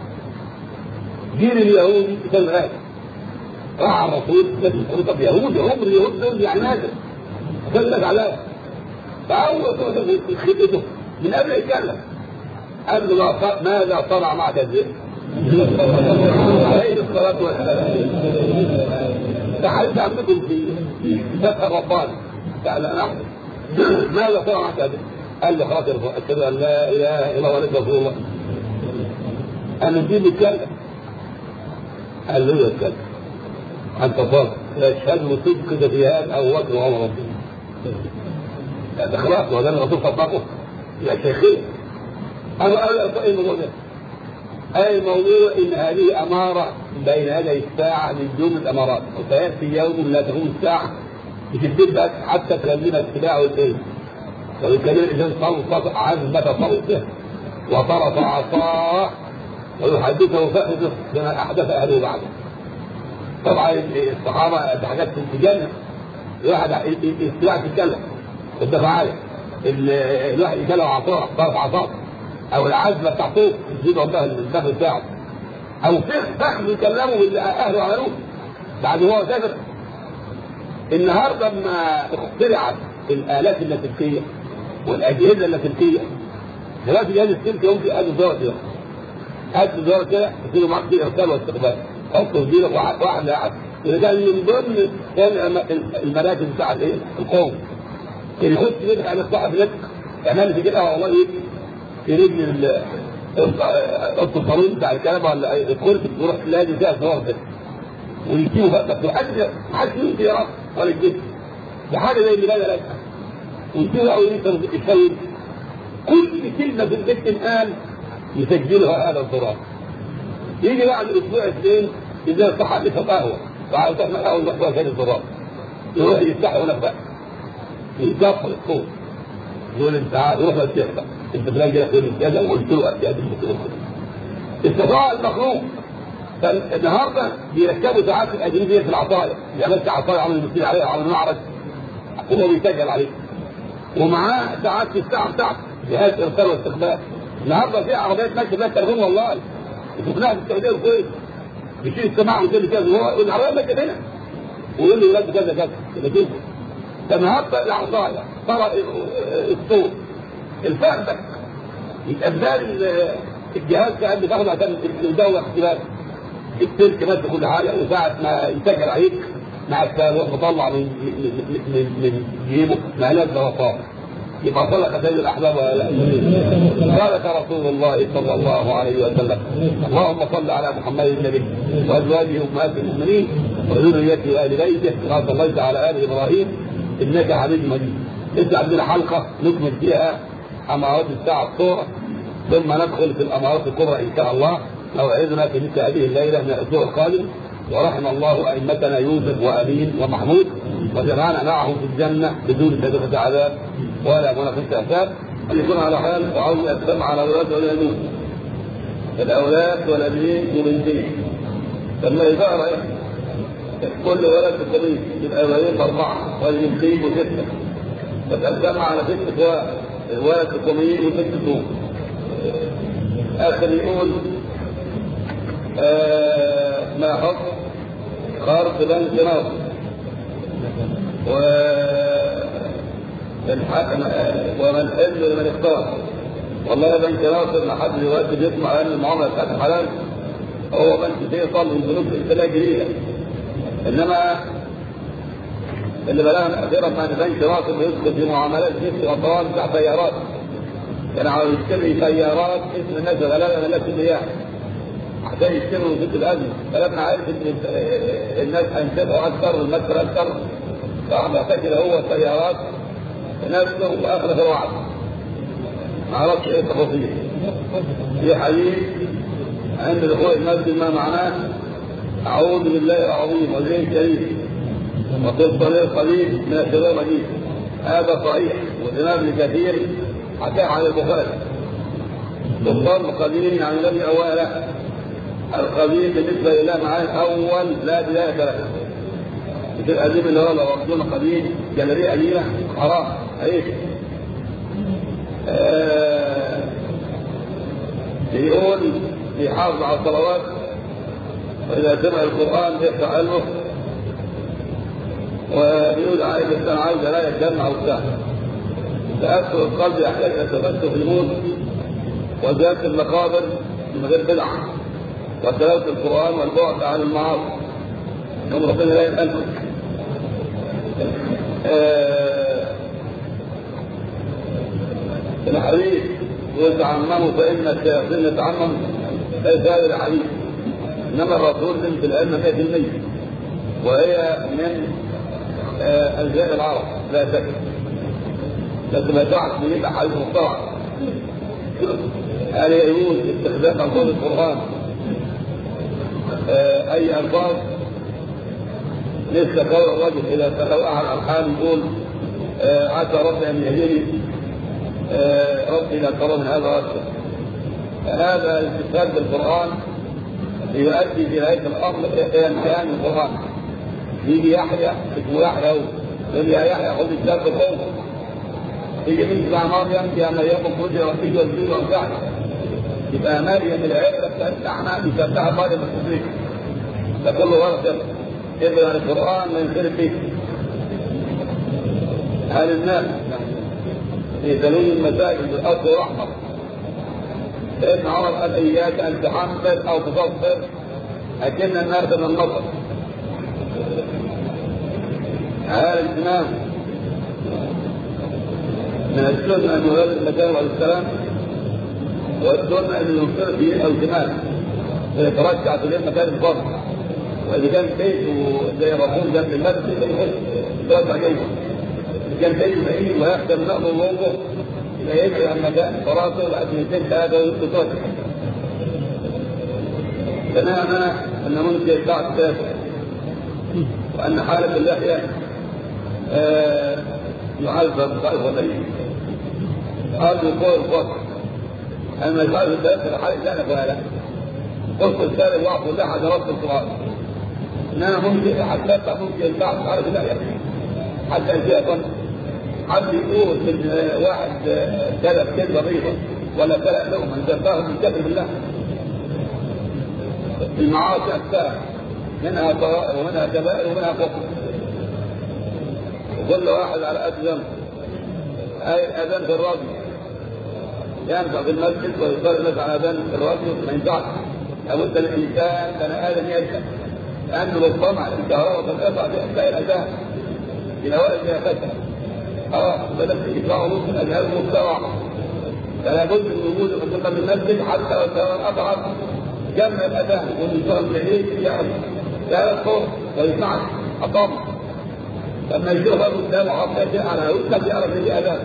جيل اليهودي كان غالي راح الرسول قال طب يهود يهود اليهود دول يعني نازل كلك عليا فاول خطته من قبل يتكلم قال له ماذا صنع معك الذئب؟ عليه الصلاة والسلام تعالوا عمكم في فتح رباني تعال نحن ماذا صنع معك الذئب؟ قال له خلاص اشهد ان لا اله الا الله ولك رسول الله انا الدين يتكلم قال له يتكلم انت صادق يشهد بصدقك في هذا ابو بكر وعمر ربي ده خلاص ما دام الرسول صدقه يا شيخين انا قال ايه الموضوع ده؟ اي الموضوع ان هذه اماره بين يدي الساعه من دون الامارات وسياتي يوم لا تقوم الساعه بتثبت حتى تكلم اتباع الايه؟ ويكلم الانسان صوت عزمه صوته وطرف عصاه ويحدثه فخذه بما احدث اهله بعده. طبعا الصحابه ده حاجات تتجنن الواحد يستطيع تتكلم الدفع عليه ال- الواحد يجي له عطاء طرف عطاء او العزمه بتاعته يزيد والله الدخل بتاعه او فخ فخ يكلموا باللي اهله عملوه بعد ما هو سافر النهارده لما اخترعت الالات اللاسلكيه والاجهزه اللاسلكيه دلوقتي جهاز السلك يمكن قد الزوار كده قد الزوار كده يصيروا معاك فيه ارسال واستقبال حطه في ايدك واحد واحد قاعد اذا كان من ضمن كان المراكز بتاع الايه؟ القوم كان يخش يدك على الصاحب لك كمان في كده والله ايه في رجل ال- اوضه الصالون بتاع الكنبه ولا أي الكرسي تروح لازم فيها صور كده ويجيبوا فتح محدش محدش يمشي يا رب ولا يجيب ده حاجه زي اللي بدأ لك ويجيبوا او يسوي كل كلمه في البيت تنقال يسجلها هذا التراث يجي بعد اسبوع اثنين اذا صح يشرب قهوه بعد تروح قهوه يروح كان التراث يروح يفتح هناك بقى يكفر الصوت يقول انت عارف يروح للشيخ بقى انت فلان جاي يقول كذا وقلت له اشياء استطاع المخلوق فالنهارده بيركبوا ساعات الاجنبيه في العطايا يعني بس عطايا عمل المسير عليها على المعرض هو بيسجل عليه ومعاه ساعات في الساعه بتاعته جهاز ارسال واستقبال النهارده في عربيات ماشيه بها تليفون والله شفناها في السعوديه الكويت بيشيل السماعه ويقول كذا وهو العربيه ماشيه هنا ويقول له ولاد كذا كذا كده كده فالنهارده العصايه طرق الصوت الفخدك الابدال الجهاز كان بتاخده عشان الدوله اختلاف السلك بس كل حاجه وساعه ما يسجل عليك مع السابق مطلع من من من من جيبه مالات وفاء يبقى صدق سيد الاحباب ولا لا؟ قالك رسول الله صلى الله عليه وسلم اللهم صل على محمد النبي وازواجه امهات المؤمنين وذريته وال بيته كما صليت على ال ابراهيم انك حميد مجيد لسه عندنا حلقه نكمل فيها امارات الساعه الصغرى ثم ندخل في الامارات الكبرى ان شاء الله موعدنا في مثل هذه الليله من الاسبوع القادم ورحم الله ائمتنا يوسف وامين ومحمود وجمعنا معهم في الجنه بدون سابقه عذاب ولا منافسه حساب ان يكون على حال وعاوز السمع على الاولاد والبنين الاولاد والابنين وبنتين لما يظهر كل ولد بقميص الاولين اربعه والبنتين وسته فتقسم على ست ولد الولد بقميص وست ثوب اخر يقول آه ما حكم قرض بنك ناصر و الحكم ومن حل لمن اختار والله بنك ناصر ما حد دلوقتي بيسمع ان المعامله بتاعته حلال هو بنك فيصل من بنوك الاسلام جديده انما اللي بلاها مأثرة ان بنك ناصر بيدخل في معاملات جنس وطوال بتاع سيارات كان عاوز يشتري سيارات اسم الناس غلابه ملاك المياه عشان يشتروا ضد الازمه فلما عرف ان الناس هينتبهوا اكثر والمكسر اكثر راح معتكر هو السيارات نفسه واخلف الوعد ما عرفش ايه التفاصيل في حديث عند دخول المسجد ما معناه اعوذ بالله العظيم والله الكريم وفي الطريق قليل من الشباب مجيد هذا صحيح والامام ابن كثير حكاه عن البخاري سلطان قدير يعني الذي اول له القديم بالنسبه لله معناه اول لا بدايه له مثل القديم اللي هو لو ربنا قديم جاليريه قديمه حرام ايه آه بيقول بيحافظ على الصلوات واذا سمع القران يفتح قلبه ويقول عايز الانسان عايز لا يتجمع وبتاع تأثر القلب يحتاج إلى تفتح الموت وزيادة المقابر من غير بدعة وتلاوة القرآن والبعد عن المعاصي يوم ربنا لا يسألهم آه الحديث ويتعمموا فإن الشياطين يتعمم ليس هذا الحديث إنما الرسول بنت الأئمة 100% وهي من آه أجزاء العرب لا شك لكن ما تعرف من يبقى حديث مصطلح هل يجوز استخدام الفاظ القران آه اي الفاظ لسه قول الرجل اذا سال احد الارحام يقول آه عسى ربي ان يهديني آه ربي لا ترى من هذا رشدا هذا الاستشهاد بالقران يؤدي في نهايه الامر الى امتحان القران يجي يحيى اسمه يحيى يقول يا يحيى خذ الكتاب بقوه تيجي بنت بقى مريم يا مريم خذي وفي والدين وارجعي يبقى مريم العبره بتاعتنا بتاعها مريم الصديق ده كله غلط يلا يبقى القران ما ينفرد فيه هل الناس في دليل المساجد بالارض واحمر سيدنا عمر قال اياك ان تحمل او تصفر اكن النار من النصر هذا الامام من السنه ان يولد المكان عليه السلام والسنه ان ينصر فيه او جمال فيترجع في مكان الفضل واذا كان بيته زي الرسول جنب المسجد يخش يترجع جنبه كان بيته بعيد ويخدم نقض الوضوء لا يدري عن مكان فراسه بعد يتم هذا ويتطور تماما ان ممكن بعد ذلك وان حاله اللحيه آه يعذب ضعف وليه هذا يقول الفصل اما يفعل الثلاثه حاله لا نفعل لا قصه الثالث واحد لا حد رد القران انما ممكن حتى ممكن بعد حاله اللحيه حتى يجي حد يقول من واحد كذب كذبه بيضه ولا كلام لهم ان جباه من كذب بالله المعاصي اكثر منها طوائر ومنها كبائر ومنها كفر وكل واحد على قد ذنب اي الاذان في الراديو ينفع في المسجد ويصلي الناس على اذان في الراديو ما ينفعش لابد الانسان بني ادم يسال لانه لو طمع الكهرباء تنقطع تلاقي الاذان الى وقت يا فتى اه بدات يطلعوا نص الاجهاد مستوى فلا بد من وجود الخطه من المسجد حتى لو كان اضعف جمع الاذان والنظام الجديد يعرف لا يدخل ويسمعك اقام لما يشوفها قدامه حتى على يكتب يعرف ان اذان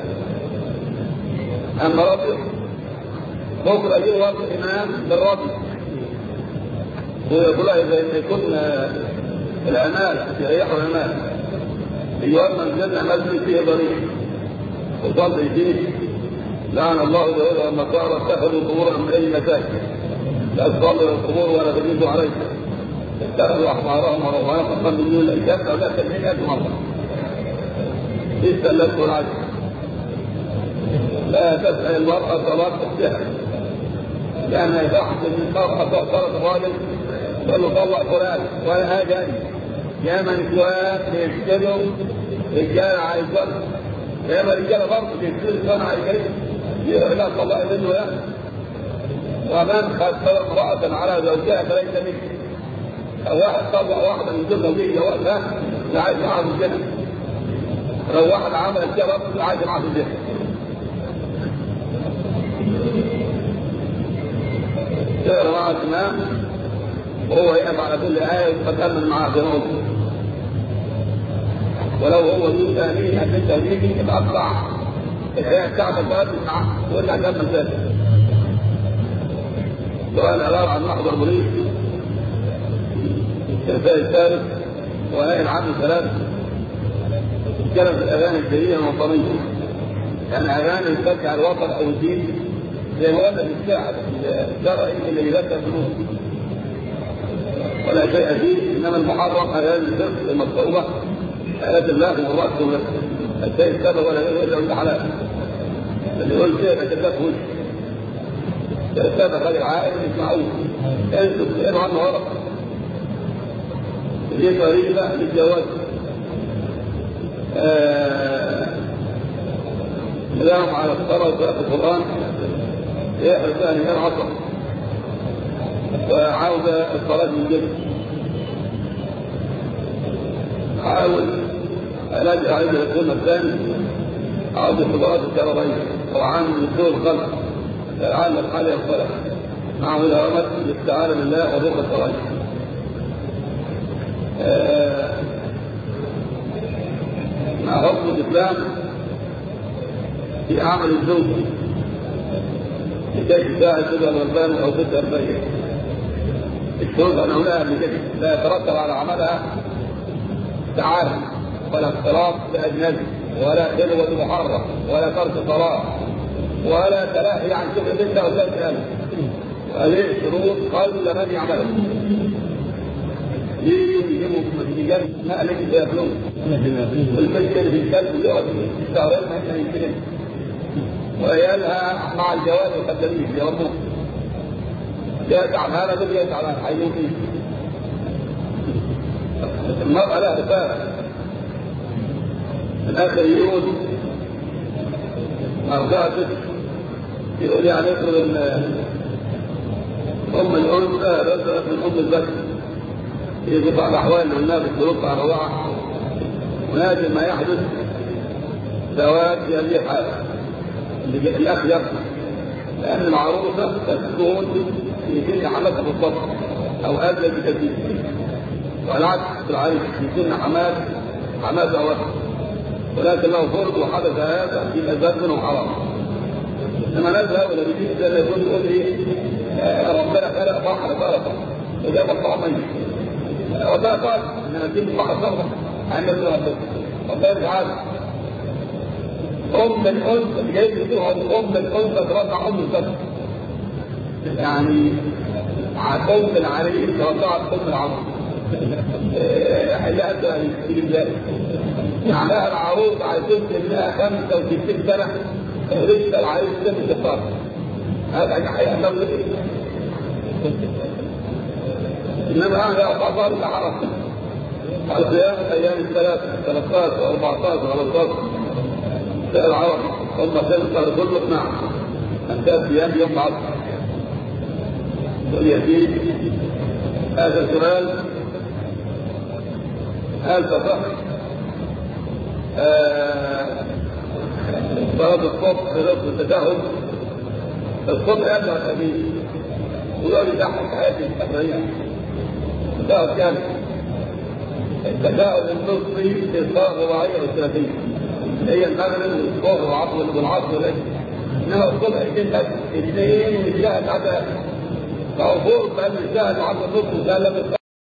اما ربي بكره يجي وقت الامام بالربي ويقول اذا يكون الامان في رياح الامان ايها نزلنا مسجد فيه ضريح وصلي فيه لعن الله اليهود والنصارى اتخذوا قبورا من اي مساجد لا تصلوا القبور ولا تجلسوا عليها اتخذوا احبارهم ورهبانهم من دون الاجابه ولا تسمعين الف مره استلمت العجل لا تسال المراه صلاه اختها لانها تحت من المراه تعترض الراجل تقول له طلق فلان ولا هاجي يا من نسوان بيشتروا رجال عايز ولد يا من رجاله برضه بيشتروا صنع عايز يقول لا طلق منه يا ومن خسر امرأة على زوجها فليس منه أو واحد طلق واحدة من ضمن زوجيه جوازها لا عايز معاها في الجنة لو واحد عمل كده برضه لا عايز معاها في الجنة تقرا مع الإمام وهو يقف على كل آية وتكمل معاه بنوته ولو هو دون تأمين أن التأمين يتقطع الآية بتاعتك بقى وارجع كمل ثاني سؤال عبارة عن محضر بوليس الشرفاء الثالث ونهي العام الثلاث اتكلم في الاغاني الدينيه الوطنيه يعني اغاني تشجع الوطن او الدين زي ما قلنا في الساعه الشرعي اللي يذكر فلوس ولا شيء فيه انما المحرم اغاني الفقه المطلوبه ايات الله والراس الشيء السبب ولا غيره الا عند حلال اللي يقول شيء ما تكلف وجه السبب خلي العائل يسمعوه انتوا بتقروا عنه غلط دي طريقه للجواز كلام على الصلاة وقراءة القرآن يحرص أن ينهى العصر وعاوز الصلاة من جد حاول علاج عليه السنة الثاني عاوز الخبرات الكهربائية وعامل دكتور الخلق عامل الحالة الصلاة معه الهوامات للاستعانة بالله وذوق الصلاة مع حكم الاسلام في عمل الزوج لكي تساعد سبع الغلبان او ست اربعين الشروط انه لا بكده لا يترتب على عملها تعارف ولا اختلاط باجنبي ولا خلوه محرم ولا ترك صلاه ولا تلاهي عن شغل بنت او ثلاث الاف هذه الشروط قل من يعملها يجيبوا رجال ما الذي سيبلغ والمسجد في الكلب ويقعد شهرين ما يمكن وعيالها مع الجواز الخدامين يربوه يسعى هذا دول يسعى حيوم فيه المرأة لها رسالة الآخر يقول أرضعتك يقول يعني افرض ان ام الانثى رزقت من ام الذكر في بعض الاحوال الناس الظروف على رضاعه ولازم ما يحدث زواج في هذه الحاله الاخ يفهم لان العروسه تكون في سن حماتها في الصف او ادنى بكثير والعكس في العريس في سن حمات حماتها وقت ولكن لو فرض وحدث هذا يبقى الزاد منه حرام انما نذهب الى بيت لا يكون يقول ايه ربنا خلق بحر فرقه وجاب الطعمين وده قال انما تجيب البحر فرقه عند ربنا ربنا تعالى ام الانثى جايب يقولها ام الانثى ترضع ام الذكر يعني ام العريس ترضع ام العروس حلها يعني في ذلك معناها العروس عايزين منها 65 سنه لسه العريس لم يتفرق هذا هيحصل ايه؟ انما هذا اعتبار العرب على قيامة ايام الثلاثة 13 و14 و15 العرب هم تنصر كل نعم انتهت ايام يوم العصر واليتيم هذا السؤال هل تصح صلاة الصبح في نصف التشهد الصبح يبدأ الخميس ويقعد يضحك حياته التحرية التشهد كامل التشهد النصفي في الصلاة الرباعية والثلاثية هي المغرب والظهر والعصر والعصر انما الصبح اثنين بس اثنين والجهد حتى فهو فوق بان الجهد عبد النصف ده لم